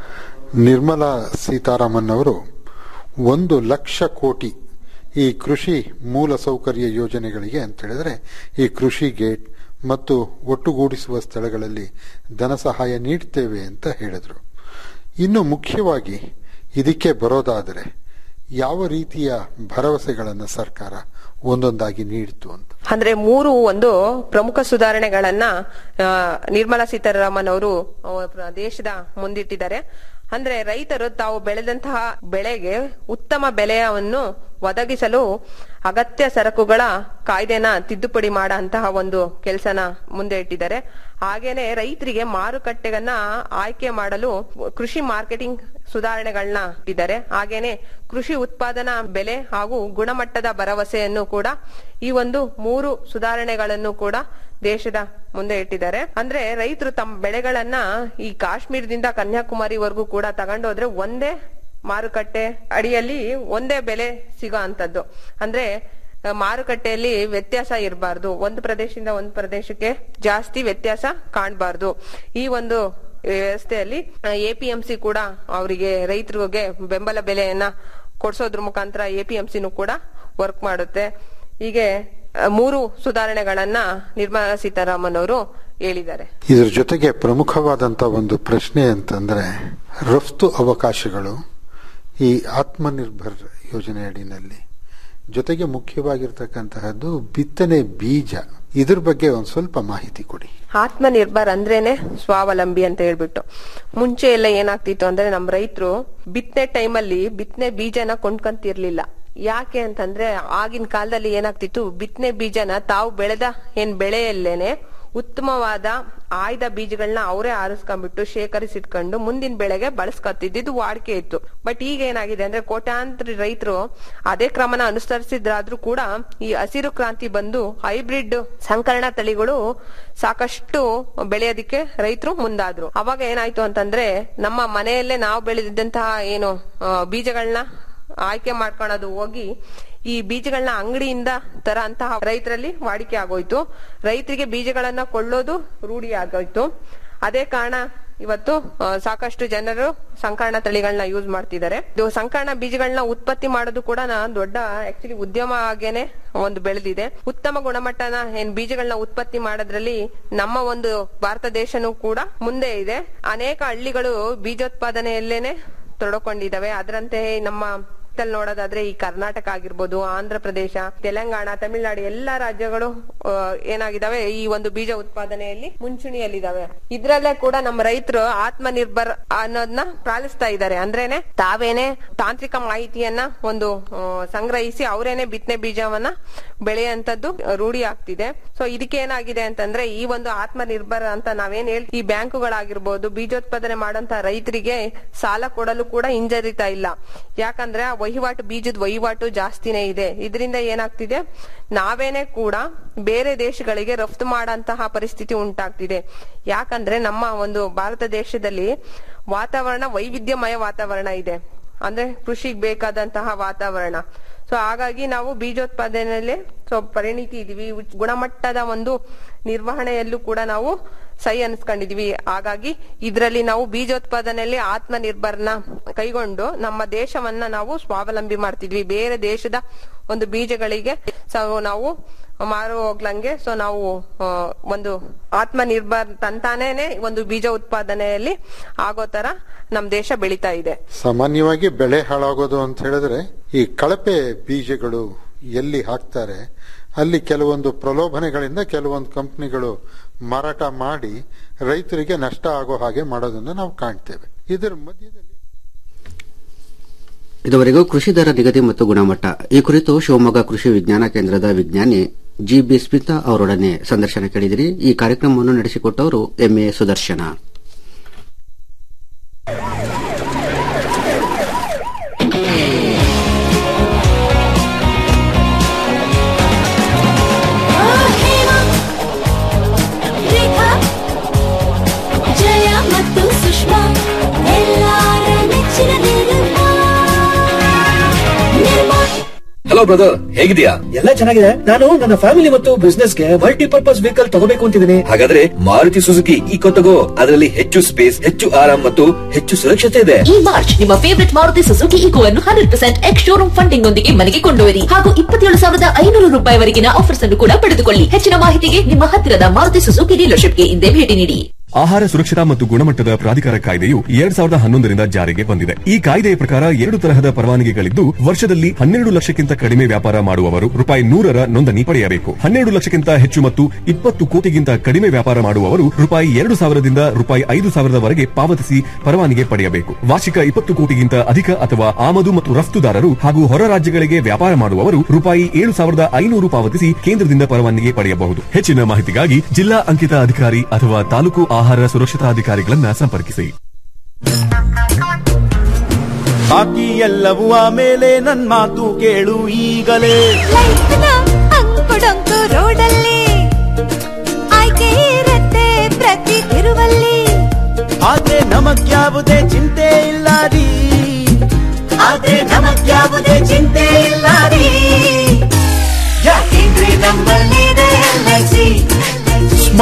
ನಿರ್ಮಲಾ ಸೀತಾರಾಮನ್ ಅವರು ಒಂದು ಲಕ್ಷ ಕೋಟಿ ಈ ಕೃಷಿ ಮೂಲ ಸೌಕರ್ಯ ಯೋಜನೆಗಳಿಗೆ ಅಂತ ಹೇಳಿದ್ರೆ ಈ ಕೃಷಿ ಗೇಟ್ ಮತ್ತು ಒಟ್ಟುಗೂಡಿಸುವ ಸ್ಥಳಗಳಲ್ಲಿ ಧನ ಸಹಾಯ ನೀಡ್ತೇವೆ ಅಂತ ಹೇಳಿದ್ರು ಇನ್ನು ಮುಖ್ಯವಾಗಿ ಇದಕ್ಕೆ ಬರೋದಾದರೆ ಯಾವ ರೀತಿಯ ಭರವಸೆಗಳನ್ನು ಸರ್ಕಾರ ಒಂದೊಂದಾಗಿ ನೀಡಿತು ಅಂತ ಅಂದ್ರೆ ಮೂರು ಒಂದು ಪ್ರಮುಖ ಸುಧಾರಣೆಗಳನ್ನ ಆ, ನಿರ್ಮಲಾ ಸೀತಾರಾಮನ್ ಅವರು ಆ, ದೇಶದ ಮುಂದಿಟ್ಟಿದ್ದಾರೆ ಅಂದ್ರೆ ರೈತರು ತಾವು ಬೆಳೆದಂತಹ ಬೆಳೆಗೆ ಉತ್ತಮ ಬೆಲೆಯನ್ನು ಒದಗಿಸಲು ಅಗತ್ಯ ಸರಕುಗಳ ಕಾಯ್ದೆನ ತಿದ್ದುಪಡಿ ಮಾಡಂತಹ ಒಂದು ಕೆಲಸನ ಮುಂದೆ ಇಟ್ಟಿದ್ದಾರೆ ಹಾಗೇನೆ ರೈತರಿಗೆ ಮಾರುಕಟ್ಟೆಗನ್ನ ಆಯ್ಕೆ ಮಾಡಲು ಕೃಷಿ ಮಾರ್ಕೆಟಿಂಗ್ ಸುಧಾರಣೆಗಳನ್ನ ಇಟ್ಟಿದ್ದಾರೆ ಹಾಗೇನೆ ಕೃಷಿ ಉತ್ಪಾದನಾ ಬೆಲೆ ಹಾಗೂ ಗುಣಮಟ್ಟದ ಭರವಸೆಯನ್ನು ಕೂಡ ಈ ಒಂದು ಮೂರು ಸುಧಾರಣೆಗಳನ್ನು ಕೂಡ ದೇಶದ ಮುಂದೆ ಇಟ್ಟಿದ್ದಾರೆ ಅಂದ್ರೆ ರೈತರು ತಮ್ಮ ಬೆಳೆಗಳನ್ನ ಈ ಕಾಶ್ಮೀರದಿಂದ ಕನ್ಯಾಕುಮಾರಿವರೆಗೂ ಕೂಡ ತಗೊಂಡೋದ್ರೆ ಒಂದೇ ಮಾರುಕಟ್ಟೆ ಅಡಿಯಲ್ಲಿ ಒಂದೇ ಬೆಲೆ ಸಿಗೋ ಅಂತದ್ದು ಅಂದ್ರೆ ಆ, ಮಾರುಕಟ್ಟೆಯಲ್ಲಿ ವ್ಯತ್ಯಾಸ ಇರಬಾರ್ದು ಒಂದು ಪ್ರದೇಶದಿಂದ ಒಂದು ಪ್ರದೇಶಕ್ಕೆ ಜಾಸ್ತಿ ವ್ಯತ್ಯಾಸ ಕಾಣಬಾರ್ದು ಈ ಒಂದು ವ್ಯವಸ್ಥೆಯಲ್ಲಿ ಎಪಿಎಂಸಿ ಕೂಡ ಅವರಿಗೆ ರೈತರಿಗೆ ಬೆಂಬಲ ಬೆಲೆಯನ್ನ ಕೊಡ್ಸೋದ್ರ ಮುಖಾಂತರ ಎಪಿಎಂಸಿನೂ ಕೂಡ ವರ್ಕ್ ಮಾಡುತ್ತೆ ಹೀಗೆ ಆ, ಮೂರು ಸುಧಾರಣೆಗಳನ್ನ ನಿರ್ಮಲಾ ಸೀತಾರಾಮನ್ ಅವರು ಹೇಳಿದ್ದಾರೆ ಇದರ ಜೊತೆಗೆ ಪ್ರಮುಖವಾದಂತ ಒಂದು ಪ್ರಶ್ನೆ ಅಂತಂದ್ರೆ ರಫ್ತು ಅವಕಾಶಗಳು ಈ ಆತ್ಮನಿರ್ಭರ್ ಯೋಜನೆ ಅಡಿನಲ್ಲಿ ಜೊತೆಗೆ ಮುಖ್ಯವಾಗಿರ್ತಕ್ಕಂತಹದ್ದು ಬಿತ್ತನೆ ಬೀಜ ಇದ್ರ ಬಗ್ಗೆ ಒಂದ್ ಸ್ವಲ್ಪ ಮಾಹಿತಿ ಕೊಡಿ ಆತ್ಮನಿರ್ಭರ್ ಅಂದ್ರೇನೆ ಸ್ವಾವಲಂಬಿ ಅಂತ ಹೇಳ್ಬಿಟ್ಟು ಮುಂಚೆ ಎಲ್ಲ ಏನಾಗ್ತಿತ್ತು ಅಂದ್ರೆ ನಮ್ ರೈತರು ಬಿತ್ತನೆ ಟೈಮಲ್ಲಿ ಬಿತ್ತನೆ ಬೀಜನ ಕೊಂಡ್ಕೊಂತಿರ್ಲಿಲ್ಲ ಯಾಕೆ ಅಂತಂದ್ರೆ ಆಗಿನ ಕಾಲದಲ್ಲಿ ಏನಾಗ್ತಿತ್ತು ಬಿತ್ತನೆ ಬೀಜನ ತಾವು ಬೆಳೆದ ಏನ್ ಬೆಳೆಯಲ್ಲೇನೆ ಉತ್ತಮವಾದ ಆಯ್ದ ಬೀಜಗಳನ್ನ ಅವರೇ ಆರಿಸ್ಕೊಂಡ್ಬಿಟ್ಟು ಶೇಖರಿಸಿಟ್ಕೊಂಡು ಮುಂದಿನ ಬೆಳೆಗೆ ಬಳಸ್ಕೊತಿದ್ದು ವಾಡಿಕೆ ಇತ್ತು ಬಟ್ ಈಗ ಏನಾಗಿದೆ ಅಂದ್ರೆ ಕೋಟ್ಯಾಂತರ ರೈತರು ಅದೇ ಕ್ರಮನ ಅನುಸರಿಸಿದ್ರಾದ್ರೂ ಕೂಡ ಈ ಹಸಿರು ಕ್ರಾಂತಿ ಬಂದು ಹೈಬ್ರಿಡ್ ಸಂಕರಣ ತಳಿಗಳು ಸಾಕಷ್ಟು ಬೆಳೆಯೋದಿಕ್ಕೆ ರೈತರು ಮುಂದಾದ್ರು ಅವಾಗ ಏನಾಯ್ತು ಅಂತಂದ್ರೆ ನಮ್ಮ ಮನೆಯಲ್ಲೇ ನಾವು ಬೆಳೆದಿದ್ದಂತಹ ಏನು ಆ, ಬೀಜಗಳನ್ನ ಆಯ್ಕೆ ಮಾಡ್ಕೊಳ್ಳೋದು ಹೋಗಿ ಈ ಬೀಜಗಳನ್ನ ಅಂಗಡಿಯಿಂದ ತರ ಅಂತಹ ರೈತರಲ್ಲಿ ವಾಡಿಕೆ ಆಗೋಯ್ತು ರೈತರಿಗೆ ಬೀಜಗಳನ್ನ ಕೊಳ್ಳೋದು ರೂಢಿ ಆಗೋಯ್ತು ಅದೇ ಕಾರಣ ಇವತ್ತು ಆ, ಸಾಕಷ್ಟು ಜನರು ಸಂಕರಣ ತಳಿಗಳನ್ನ ಯೂಸ್ ಮಾಡ್ತಿದ್ದಾರೆ ಇದು ಸಂಕರಣ ಬೀಜಗಳನ್ನ ಉತ್ಪತ್ತಿ ಮಾಡೋದು ಕೂಡ ನಾ ದೊಡ್ಡ ಆಕ್ಚುಲಿ ಉದ್ಯಮ ಆಗೇನೆ ಒಂದು ಬೆಳೆದಿದೆ ಉತ್ತಮ ಗುಣಮಟ್ಟನ ಏನ್ ಬೀಜಗಳನ್ನ ಉತ್ಪತ್ತಿ ಮಾಡೋದ್ರಲ್ಲಿ ನಮ್ಮ ಒಂದು ಭಾರತ ದೇಶನೂ ಕೂಡ ಮುಂದೆ ಇದೆ ಅನೇಕ ಹಳ್ಳಿಗಳು ಬೀಜೋತ್ಪಾದನೆಯಲ್ಲೇನೆ ತೊಡಕೊಂಡಿದ್ದಾವೆ ಅದರಂತೆ ನಮ್ಮ ದಲ್ಲಿ ನೋಡೋದಾದ್ರೆ ಈ ಕರ್ನಾಟಕ ಆಗಿರ್ಬೋದು ಆಂಧ್ರ ಪ್ರದೇಶ ತೆಲಂಗಾಣ ತಮಿಳುನಾಡು ಎಲ್ಲಾ ರಾಜ್ಯಗಳು ಆ, ಏನಾಗಿದಾವೆ ಈ ಒಂದು ಬೀಜ ಉತ್ಪಾದನೆಯಲ್ಲಿ ಮುಂಚೂಣಿಯಲ್ಲಿದ್ದಾವೆ ಇದ್ರಲ್ಲೇ ಕೂಡ ನಮ್ಮ ರೈತರು ಆತ್ಮನಿರ್ಭರ್ ಅನ್ನೋದನ್ನ ಪಾಲಿಸ್ತಾ ಇದ್ದಾರೆ ಅಂದ್ರೇನೆ ತಾವೇನೆ ತಾಂತ್ರಿಕ ಮಾಹಿತಿಯನ್ನ ಒಂದು ಆ, ಸಂಗ್ರಹಿಸಿ ಅವರೇನೆ ಬಿತ್ತನೆ ಬೀಜವನ್ನ ಬೆಳೆಯುವಂತದ್ದು ರೂಢಿ ಆಗ್ತಿದೆ ಸೊ ಇದಕ್ಕೆ ಏನಾಗಿದೆ ಅಂತಂದ್ರೆ ಈ ಒಂದು ಆತ್ಮನಿರ್ಭರ ಅಂತ ನಾವೇನ್ ಹೇಳ್ತೀವಿ ಈ ಬ್ಯಾಂಕುಗಳಾಗಿರ್ಬೋದು ಬೀಜೋತ್ಪಾದನೆ ಮಾಡೋಂತ ರೈತರಿಗೆ ಸಾಲ ಕೊಡಲು ಕೂಡ ಹಿಂಜರಿತಾ ಇಲ್ಲ ಯಾಕಂದ್ರೆ ಆ ವಹಿವಾಟು ಬೀಜದ ವಹಿವಾಟು ಜಾಸ್ತಿನೇ ಇದೆ ಇದರಿಂದ ಏನಾಗ್ತಿದೆ ನಾವೇನೆ ಕೂಡ ಬೇರೆ ದೇಶಗಳಿಗೆ ರಫ್ತು ಮಾಡಂತಹ ಪರಿಸ್ಥಿತಿ ಉಂಟಾಗ್ತಿದೆ ಯಾಕಂದ್ರೆ ನಮ್ಮ ಒಂದು ಭಾರತ ದೇಶದಲ್ಲಿ ವಾತಾವರಣ ವೈವಿಧ್ಯಮಯ ವಾತಾವರಣ ಇದೆ ಅಂದ್ರೆ ಕೃಷಿಗೆ ಬೇಕಾದಂತಹ ವಾತಾವರಣ ಸೊ ಹಾಗಾಗಿ ನಾವು ಬೀಜೋತ್ಪಾದನೆಯಲ್ಲೇ ಸೊ ಪರಿಣಿತಿ ಇದೀವಿ ಉಚ್- ಗುಣಮಟ್ಟದ ಒಂದು ನಿರ್ವಹಣೆಯಲ್ಲೂ ಕೂಡ ನಾವು ಸೈ ಅನ್ಸ್ಕೊಂಡಿದೀವಿ ಹಾಗಾಗಿ ಇದರಲ್ಲಿ ನಾವು ಬೀಜೋತ್ಪಾದನೆಯಲ್ಲಿ ಆತ್ಮನಿರ್ಭರ್ನ ಕೈಗೊಂಡು ನಮ್ಮ ದೇಶವನ್ನ ನಾವು ಸ್ವಾವಲಂಬಿ ಮಾಡ್ತಿದ್ವಿ ಬೇರೆ ದೇಶದ ಒಂದು ಬೀಜಗಳಿಗೆ ಸೊ ನಾವು ಮಾರು ಹೋಗ್ಲಂಗೆ ಸೊ ನಾವು ಆ, ಒಂದು ಆತ್ಮನಿರ್ಭರ್ ತಂತಾನೇನೆ ಒಂದು ಬೀಜ ಉತ್ಪಾದನೆಯಲ್ಲಿ ಆಗೋ ತರ ನಮ್ ದೇಶ ಬೆಳೀತಾ ಇದೆ ಸಾಮಾನ್ಯವಾಗಿ ಬೆಳೆ ಹಾಳಾಗೋದು ಅಂತ ಹೇಳಿದ್ರೆ ಈ ಕಳಪೆ ಬೀಜಗಳು ಎಲ್ಲಿ ಹಾಕ್ತಾರೆ ಅಲ್ಲಿ ಕೆಲವೊಂದು ಪ್ರಲೋಭನೆಗಳಿಂದ ಕೆಲವೊಂದು ಕಂಪನಿಗಳು ಮಾರಾಟ ಮಾಡಿ ರೈತರಿಗೆ ನಷ್ಟ ಆಗೋ ಹಾಗೆ ಮಾಡೋದನ್ನ ನಾವು ಕಾಣ್ತೇವೆ ಇದರ ಮಧ್ಯದಲ್ಲಿ ಇದುವರೆಗೂ ಕೃಷಿ ದರ ನಿಗದಿ ಮತ್ತು ಗುಣಮಟ್ಟ ಈ ಕುರಿತು ಶಿವಮೊಗ್ಗ ಕೃಷಿ ವಿಜ್ಞಾನ ಕೇಂದ್ರದ ವಿಜ್ಞಾನಿ ಜಿ ಬಿ ಸ್ಮಿತಾ ಅವರೊಡನೆ ಸಂದರ್ಶನ ಕೇಳಿದಿರಿ ಈ ಕಾರ್ಯಕ್ರಮವನ್ನು ನಡೆಸಿಕೊಟ್ಟವರು ಎಂಎ ಸುದರ್ಶನ ರೇಖಾ ಜಯ ಮತ್ತು ಸುಷ್ಮಾ ಎಲ್ಲಾರ ನೆಚ್ಚಿನ ನಿರ್ಮಾ ನಿರ್ಮಾ ಹಲೋ ಬ್ರದರ್ ಹೇಗಿದ್ಯಾ ಎಲ್ಲ ಚೆನ್ನಾಗಿದೆ ನಾನು ನನ್ನ ಫ್ಯಾಮಿಲಿ ಮತ್ತು ಬಿಸ್ನೆಸ್ ಗೆ ಮಲ್ಟಿಪರ್ಪಸ್ ವೆಹಿಕಲ್ ತಗೋಬೇಕು ಅಂತಿದ್ದೀನಿ ಹಾಗಾದ್ರೆ ಮಾರುತಿ ಸುಜುಕಿ ಈಕೋ ತಗೋ ಅದರಲ್ಲಿ ಹೆಚ್ಚು ಸ್ಪೇಸ್ ಹೆಚ್ಚು ಆರಾಮ್ ಮತ್ತು ಹೆಚ್ಚು ಸುರಕ್ಷತೆ ಇದೆ ಈ ಮಾರ್ಚ್ ನಿಮ್ಮ ಫೇವರಿಟ್ ಮಾರುತಿ ಸುಜುಕಿ ಈಕೋ ಅನ್ನು hundred percent ex showroom funding ನೊಂದಿಗೆ ಮನೆಗೆ ಕೊಂಡೊಯ್ಯಿರಿ ಹಾಗೂ ಇಪ್ಪತ್ತೇಳು ಸಾವಿರದ ಐನೂರು ರೂಪಾಯಿವರೆಗಿನ ಆಫರ್ಸ್ ಅನ್ನು ಕೂಡ ಪಡೆದುಕೊಳ್ಳಿ ಹೆಚ್ಚಿನ ಮಾಹಿತಿಗೆ ನಿಮ್ಮ ಹತ್ತಿರದ ಮಾರುತಿ ಸುಜುಕಿ ಡೀಲರ್ಶಿಪ್ಗೆ ಹಿಂದೆ ಭೇಟಿ ನೀಡಿ ಆಹಾರ ಸುರಕ್ಷತಾ ಮತ್ತು ಗುಣಮಟ್ಟದ ಪ್ರಾಧಿಕಾರ ಕಾಯ್ದೆಯು ಎರಡ್ ಸಾವಿರದ ಹನ್ನೊಂದರಿಂದ ಜಾರಿಗೆ ಬಂದಿದೆ ಈ ಕಾಯ್ದೆಯ ಪ್ರಕಾರ ಎರಡು ತರಹದ ಪರವಾನಗಿಗಳಿದ್ದು ವರ್ಷದಲ್ಲಿ ಹನ್ನೆರಡು ಲಕ್ಷಕ್ಕಿಂತ ಕಡಿಮೆ ವ್ಯಾಪಾರ ಮಾಡುವವರು ರೂಪಾಯಿ ನೂರರ ನೋಂದಣಿ ಪಡೆಯಬೇಕು ಹನ್ನೆರಡು ಲಕ್ಷಕ್ಕಿಂತ ಹೆಚ್ಚು ಮತ್ತು ಇಪ್ಪತ್ತು ಕೋಟಿಗಿಂತ ಕಡಿಮೆ ವ್ಯಾಪಾರ ಮಾಡುವವರು ರೂಪಾಯಿ ಎರಡು ಸಾವಿರದಿಂದ ರೂಪಾಯಿ ಐದು ಸಾವಿರದವರೆಗೆ ಪಾವತಿಸಿ ಪರವಾನಗಿ ಪಡೆಯಬೇಕು ವಾರ್ಷಿಕ ಇಪ್ಪತ್ತು ಕೋಟಿಗಿಂತ ಅಧಿಕ ಅಥವಾ ಆಮದು ಮತ್ತು ರಫ್ತುದಾರರು ಹಾಗೂ ಹೊರ ರಾಜ್ಯಗಳಿಗೆ ವ್ಯಾಪಾರ ಮಾಡುವವರು ರೂಪಾಯಿ ಏಳು ಸಾವಿರದ ಐನೂರು ಪಾವತಿಸಿ ಕೇಂದ್ರದಿಂದ ಪರವಾನಗಿ ಪಡೆಯಬಹುದು ಹೆಚ್ಚಿನ ಮಾಹಿತಿಗಾಗಿ ಜಿಲ್ಲಾ ಅಂಕಿತ ಅಧಿಕಾರಿ ಅಥವಾ ತಾಲೂಕು ಆಹಾರ ಸುರಕ್ಷತಾ ಅಧಿಕಾರಿಗಳನ್ನ ಸಂಪರ್ಕಿಸಿ ಬಾಕಿ ಎಲ್ಲವೂ ಆಮೇಲೆ ನನ್ ಮಾತು ಕೇಳು ಈಗಲೇ ಲೈಫ್ನ ಅಂಕುಡೊಂಕು ರೋಡಲ್ಲಿ ಆಯ್ಕೆ ಇರತ್ತೆ ಪ್ರತಿ ತಿರುವಲ್ಲಿ ಆದ್ರೆ ನಮಗ್ಯಾವುದೇ ಚಿಂತೆ ಇಲ್ಲ ರೀ ಆದ್ರೆ ನಮಗ್ಯಾವುದೇ ಚಿಂತೆ ಇಲ್ಲ ರೀ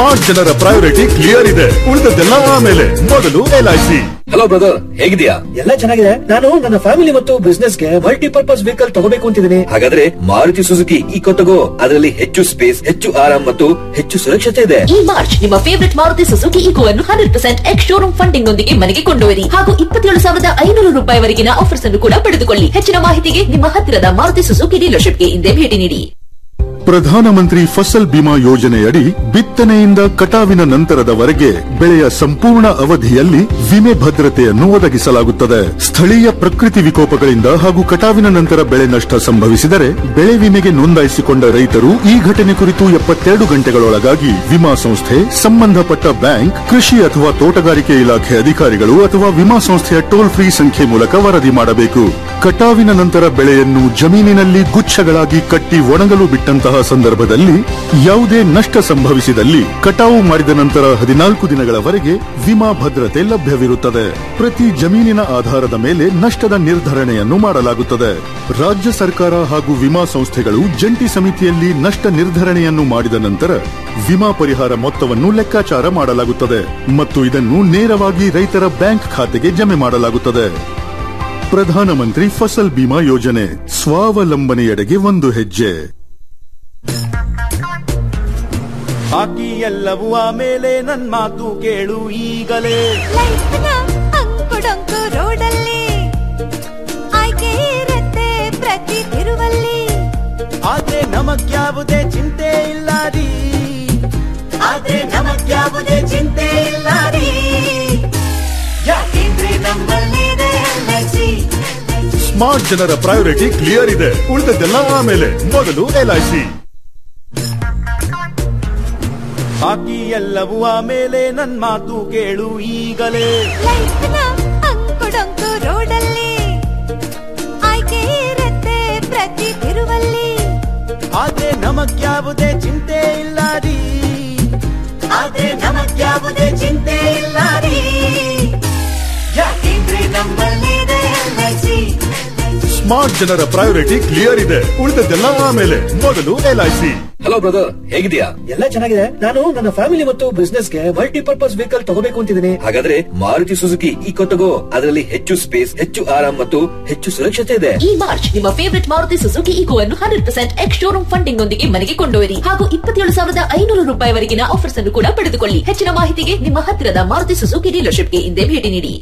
ಸ್ಮಾರ್ಟ್ ಜನರ ಪ್ರಯಾರಿಟಿ ಕ್ಲಿಯರ್ ಇದೆ ಉಳಿದದ್ದೆಲ್ಲ ಆಮೇಲೆ ಮೊದಲು ಎಲ್ಐಸಿ ಹಲೋ ಬ್ರದರ್ ಹೇಗಿದ್ಯಾ ಎಲ್ಲ ಚೆನ್ನಾಗಿದೆ ನಾನು ನನ್ನ ಫ್ಯಾಮಿಲಿ ಮತ್ತು ಬಿಸ್ನೆಸ್ ಗೆ ಮಲ್ಟಿಪರ್ಪಸ್ ವೆಹಿಕಲ್ ತಗೋಬೇಕು ಅಂತಿದ್ದೀನಿ ಹಾಗಾದ್ರೆ ಮಾರುತಿ ಸುಜುಕಿ ಈಕೋ ತಗೋ ಅದರಲ್ಲಿ ಹೆಚ್ಚು ಸ್ಪೇಸ್ ಹೆಚ್ಚು ಆರಾಮ್ ಮತ್ತು ಹೆಚ್ಚು ಸುರಕ್ಷತೆ ಇದೆ ಈ ಮಾರ್ಚ್ ನಿಮ್ಮ ಫೇವರಿಟ್ ಮಾರುತಿ ಸುಜುಕಿ ಈಕೋ ಅನ್ನು hundred percent ex showroom funding ನೊಂದಿಗೆ ಮನೆಗೆ ಕೊಂಡೊಯ್ಯಿರಿ ಹಾಗೂ ಇಪ್ಪತ್ತೇಳು ಸಾವಿರದ ಐನೂರು ರೂಪಾಯಿವರೆಗಿನ ಆಫರ್ಸ್ ಅನ್ನು ಕೂಡ ಪಡೆದುಕೊಳ್ಳಿ ಹೆಚ್ಚಿನ ಮಾಹಿತಿಗೆ ನಿಮ್ಮ ಹತ್ತಿರದ ಮಾರುತಿ ಸುಜುಕಿ ಡೀಲರ್ಶಿಪ್ಗೆ ಹಿಂದೆ ಭೇಟಿ ನೀಡಿ ಪ್ರಧಾನಮಂತ್ರಿ ಫಸಲ್ ಬಿಮಾ ಯೋಜನೆಯಡಿ ಬಿತ್ತನೆಯಿಂದ ಕಟಾವಿನ ನಂತರದವರೆಗೆ ಬೆಳೆಯ ಸಂಪೂರ್ಣ ಅವಧಿಯಲ್ಲಿ ವಿಮೆ ಭದ್ರತೆಯನ್ನು ಒದಗಿಸಲಾಗುತ್ತದೆ ಸ್ಥಳೀಯ ಪ್ರಕೃತಿ ವಿಕೋಪಗಳಿಂದ ಹಾಗೂ ಕಟಾವಿನ ನಂತರ ಬೆಳೆ ನಷ್ಟ ಸಂಭವಿಸಿದರೆ ಬೆಳೆ ವಿಮೆಗೆ ನೋಂದಾಯಿಸಿಕೊಂಡ ರೈತರು ಈ ಘಟನೆ ಕುರಿತು ಎಪ್ಪತ್ತೆರಡು ಗಂಟೆಗಳೊಳಗಾಗಿ ವಿಮಾ ಸಂಸ್ಥೆ ಸಂಬಂಧಪಟ್ಟ ಬ್ಯಾಂಕ್ ಕೃಷಿ ಅಥವಾ ತೋಟಗಾರಿಕೆ ಇಲಾಖೆ ಅಧಿಕಾರಿಗಳು ಅಥವಾ ವಿಮಾ ಸಂಸ್ಥೆಯ ಟೋಲ್ ಫ್ರೀ ಸಂಖ್ಯೆ ಮೂಲಕ ವರದಿ ಮಾಡಬೇಕು ಕಟಾವಿನ ನಂತರ ಬೆಳೆಯನ್ನು ಜಮೀನಿನಲ್ಲಿ ಗುಚ್ಛಗಳಾಗಿ ಕಟ್ಟಿ ಒಣಗಲು ಬಿಟ್ಟಂತಹ ಸಂದರ್ಭದಲ್ಲಿ ಯಾವುದೇ ನಷ್ಟ ಸಂಭವಿಸಿದಲ್ಲಿ ಕಟಾವು ಮಾಡಿದ ನಂತರ ಹದಿನಾಲ್ಕು ದಿನಗಳವರೆಗೆ ವಿಮಾ ಭದ್ರತೆ ಲಭ್ಯವಿರುತ್ತದೆ ಪ್ರತಿ ಜಮೀನಿನ ಆಧಾರದ ಮೇಲೆ ನಷ್ಟದ ನಿರ್ಧರಣೆಯನ್ನು ಮಾಡಲಾಗುತ್ತದೆ ರಾಜ್ಯ ಸರ್ಕಾರ ಹಾಗೂ ವಿಮಾ ಸಂಸ್ಥೆಗಳು ಜಂಟಿ ಸಮಿತಿಯಲ್ಲಿ ನಷ್ಟ ನಿರ್ಧರಣೆಯನ್ನು ಮಾಡಿದ ನಂತರ ವಿಮಾ ಪರಿಹಾರ ಮೊತ್ತವನ್ನು ಲೆಕ್ಕಾಚಾರ ಮಾಡಲಾಗುತ್ತದೆ ಮತ್ತು ಇದನ್ನು ನೇರವಾಗಿ ರೈತರ ಬ್ಯಾಂಕ್ ಖಾತೆಗೆ ಜಮೆ ಮಾಡಲಾಗುತ್ತದೆ ಪ್ರಧಾನಮಂತ್ರಿ ಫಸಲ್ ಬಿಮಾ ಯೋಜನೆ ಸ್ವಾವಲಂಬನೆಯೆಡೆಗೆ ಒಂದು ಹೆಜ್ಜೆ ಬಾಕಿ ಎಲ್ಲವೂ ಆಮೇಲೆ ನನ್ ಮಾತು ಕೇಳು ಈಗಲೇ ಲೈಫ್ನ ಅಂಕುಡೊಂಕು ರೋಡಲ್ಲಿ ಆಯ್ಕೆ ಇರುತ್ತೆ ಪ್ರತಿ ತಿರುವಲ್ಲಿ ಆದ್ರೆ ನಮಗ್ಯಾವುದೇ ಚಿಂತೆ ಇಲ್ಲ ರೀ ಆದ್ರೆ ನಮಗ್ಯಾವುದೇ ಚಿಂತೆ ಇಲ್ಲ ರೀ ಯಾಕೆಂದ್ರೆ ನಮ್ಮಲ್ಲಿದೆ ಎಲ್ಐಸಿ ಸ್ಮಾರ್ಟ್ ಜನರ ಪ್ರಯಾರಿಟಿ ಕ್ಲಿಯರ್ ಇದೆ ಉಳಿದದ್ದೆಲ್ಲ ಆಮೇಲೆ ಮೊದಲು ಎಲ್ಐಸಿ ಬಾಕಿ ಎಲ್ಲವೂ ಆಮೇಲೆ ನನ್ ಮಾತು ಕೇಳು ಈಗಲೇ ಲೈಫ್ನ ಅಂಕುಡೊಂಕು ರೋಡಲ್ಲಿ ಆಯ್ಕೆ ಇರುತ್ತೆ ಪ್ರತಿ ತಿರುವಲ್ಲಿ ಆದ್ರೆ ನಮಗ್ಯಾವುದೇ ಚಿಂತೆ ಇಲ್ಲ ರೀ ಆದ್ರೆ ನಮಗ್ಯಾವುದೇ ಚಿಂತೆ ಇಲ್ಲ ರೀ ಯಾಕೆಂದ್ರೆ ನಮ್ಮಲ್ಲಿದೆ ಎಲ್ಐಸಿ ಸ್ಮಾರ್ಟ್ ಜನರ ಪ್ರಯಾರಿಟಿ ಕ್ಲಿಯರ್ ಇದೆ ಉಳಿದದ್ದೆಲ್ಲ ಆಮೇಲೆ ಮೊದಲು ಎಲ್ಐಸಿ ಹಲೋ ಬ್ರದರ್ ಹೇಗಿದ್ಯಾ ಎಲ್ಲ ಚೆನ್ನಾಗಿದೆ ನಾನು ನನ್ನ ಫ್ಯಾಮಿಲಿ ಮತ್ತು ಬಿಸ್ನೆಸ್ ಗೆ ಮಲ್ಟಿಪರ್ಪಸ್ ವೆಹಿಕಲ್ ತಗೋಬೇಕು ಅಂತಿದ್ದೀನಿ ಹಾಗಾದ್ರೆ ಮಾರುತಿ ಸುಜುಕಿ ಈಕೋ ತಗೋ ಅದರಲ್ಲಿ ಹೆಚ್ಚು ಸ್ಪೇಸ್ ಹೆಚ್ಚು ಆರಾಮ್ ಮತ್ತು ಹೆಚ್ಚು ಸುರಕ್ಷತೆ ಇದೆ ಈ ಮಾರ್ಚ್ ನಿಮ್ಮ ಫೇವರಿಟ್ ಮಾರುತಿ ಸುಜುಕಿ ಈಕೋ ಅನ್ನು hundred percent ex showroom funding ನೊಂದಿಗೆ ಮನೆಗೆ ಕೊಂಡೊಯ್ಯಿರಿ ಹಾಗೂ ಇಪ್ಪತ್ತೇಳು ಸಾವಿರದ ಐನೂರು ರೂಪಾಯಿವರೆಗಿನ ಆಫರ್ಸ್ ಅನ್ನು ಕೂಡ ಪಡೆದುಕೊಳ್ಳಿ ಹೆಚ್ಚಿನ ಮಾಹಿತಿಗೆ ನಿಮ್ಮ ಹತ್ತಿರದ ಮಾರುತಿ ಸುಜುಕಿ ಡೀಲರ್ಶಿಪ್ಗೆ ಹಿಂದೆ ಭೇಟಿ ನೀಡಿ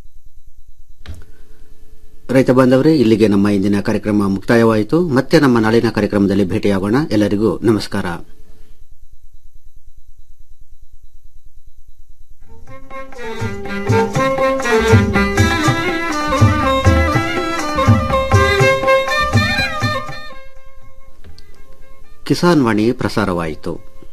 ರೈತ ಬಾಂಧವರೇ ಇಲ್ಲಿಗೆ ನಮ್ಮ ಇಂದಿನ ಕಾರ್ಯಕ್ರಮ ಮುಕ್ತಾಯವಾಯಿತು ಮತ್ತೆ ನಮ್ಮ ನಾಳಿನ ಕಾರ್ಯಕ್ರಮದಲ್ಲಿ ಭೇಟಿಯಾಗೋಣ ಎಲ್ಲರಿಗೂ ನಮಸ್ಕಾರ ಕಿಸಾನ್ ವಾಣಿ ಪ್ರಸಾರವಾಯಿತು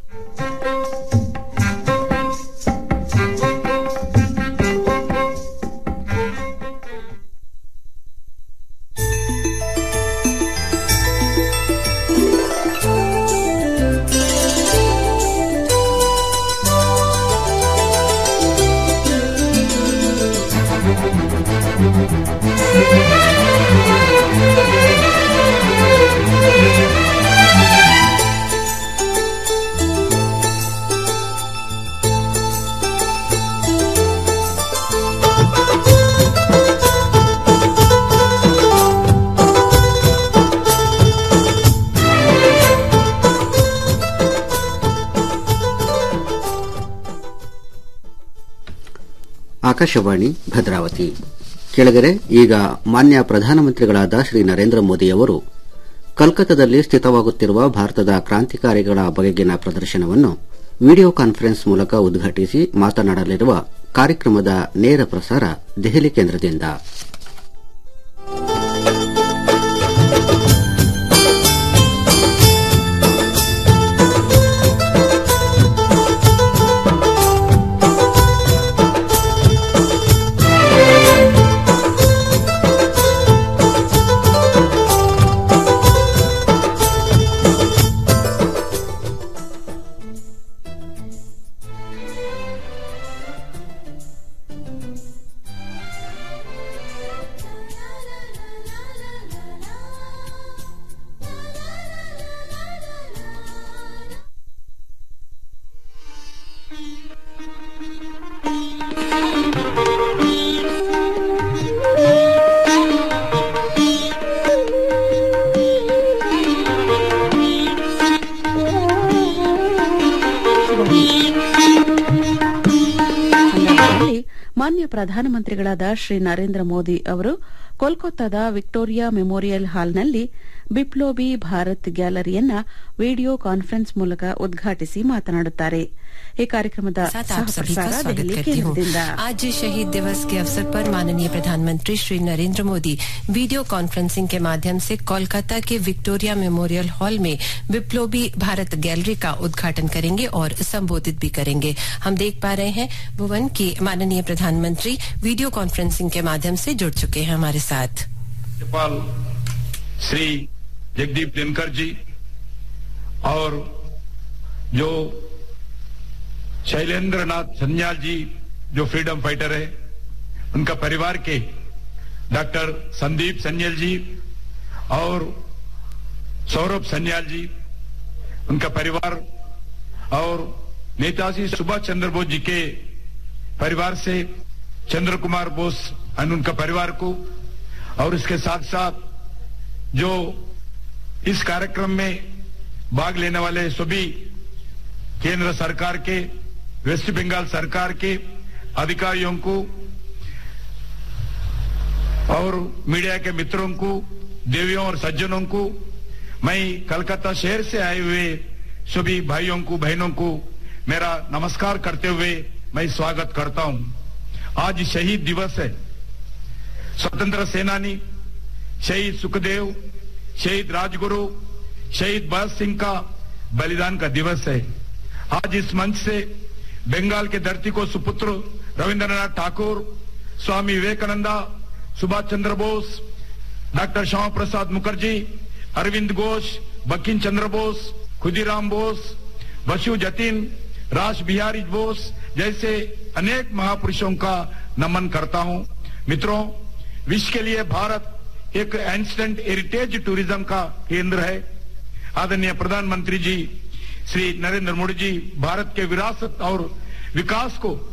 ಆಕಾಶವಾಣಿ ಭದ್ರಾವತಿ ಕೆಳಗರೆ ಈಗ ಮಾನ್ಯ ಪ್ರಧಾನಮಂತ್ರಿಗಳಾದ ಶ್ರೀ ನರೇಂದ್ರ ಮೋದಿಯವರು ಕಲ್ಕತ್ತಾದಲ್ಲಿ ಸ್ಥಿತವಾಗುತ್ತಿರುವ ಭಾರತದ ಕ್ರಾಂತಿಕಾರಿಗಳ ಬಗೆಗಿನ ಪ್ರದರ್ಶನವನ್ನು ವಿಡಿಯೋ ಕಾನ್ಫರೆನ್ಸ್ ಮೂಲಕ ಉದ್ಘಾಟಿಸಿ ಮಾತನಾಡಲಿರುವ ಕಾರ್ಯಕ್ರಮದ ನೇರ ಪ್ರಸಾರ ದೆಹಲಿ ಕೇಂದ್ರದಿಂದ ಮಾನ್ಯ ಪ್ರಧಾನಮಂತ್ರಿಗಳಾದ ಶ್ರೀ ನರೇಂದ್ರ ಮೋದಿ ಅವರು ಕೋಲ್ಕತ್ತಾದ ವಿಕ್ಟೋರಿಯಾ ಮೆಮೋರಿಯಲ್ ಹಾಲ್ನಲ್ಲಿ ಬಿಪ್ಲೋಬಿ ಭಾರತ್ ಗ್ಯಾಲರಿಯನ್ನ ವಿಡಿಯೋ ಕಾನ್ಫರೆನ್ಸ್ ಮೂಲಕ ಉದ್ಘಾಟಿಸಿ ಮಾತನಾಡುತ್ತಾರೆ ಈ ಕಾರ್ಯಕ್ರಮದ साथ आप सभी का ಸಹಪ್ರಸಾರ स्वागत ದೆಹಲಿ करती हूँ ಕೇಂದ್ರದಿಂದ आज शहीद दिवस के अवसर पर माननीय प्रधानमंत्री श्री नरेंद्र मोदी वीडियो कॉन्फ्रेंसिंग के माध्यम से कोलकाता के विक्टोरिया मेमोरियल हॉल में विप्लवी भारत गैलरी का उद्घाटन करेंगे और संबोधित भी करेंगे हम देख पा रहे हैं भुवन की माननीय प्रधानमंत्री वीडियो कॉन्फ्रेंसिंग के माध्यम से जुड़ चुके हैं हमारे साथ राज्यपाल श्री जगदीप धनखड़ जी और जो शैलेंद्र नाथ सन्याल जी जो फ्रीडम फाइटर है उनका परिवार के डॉक्टर संदीप सन्याल जी और सौरभ सन्याल जी उनका परिवार और नेताजी सुभाष चंद्र बोस जी के परिवार से चंद्र कुमार बोस और उनका परिवार को और इसके साथ साथ जो इस कार्यक्रम में भाग लेने वाले सभी केंद्र सरकार के वेस्ट बंगाल सरकार के अधिकारियों को और मीडिया के मित्रों को देवियों और सज्जनों को मैं कलकत्ता शहर से आए हुए सभी भाइयों को बहनों को मेरा नमस्कार करते हुए मैं स्वागत करता हूं आज शहीद दिवस है स्वतंत्र सेनानी शहीद सुखदेव शहीद राजगुरु शहीद भगत सिंह का बलिदान का दिवस है आज इस मंच से बंगाल के धरती को सुपुत्र रविंद्रनाथ ठाकुर स्वामी विवेकानंदा सुभाष चंद्र बोस डॉक्टर श्यामा प्रसाद मुखर्जी अरविंद घोष बंकिम चंद्र बोस खुदीराम बोस बसु जतिन राज बिहारी बोस जैसे अनेक महापुरुषों का नमन करता हूं मित्रों विश्व के लिए भारत एक एंसेंट हेरिटेज टूरिज्म का केंद्र है आदरणीय प्रधानमंत्री जी श्री नरेंद्र मोदी जी भारत के विरासत और विकास को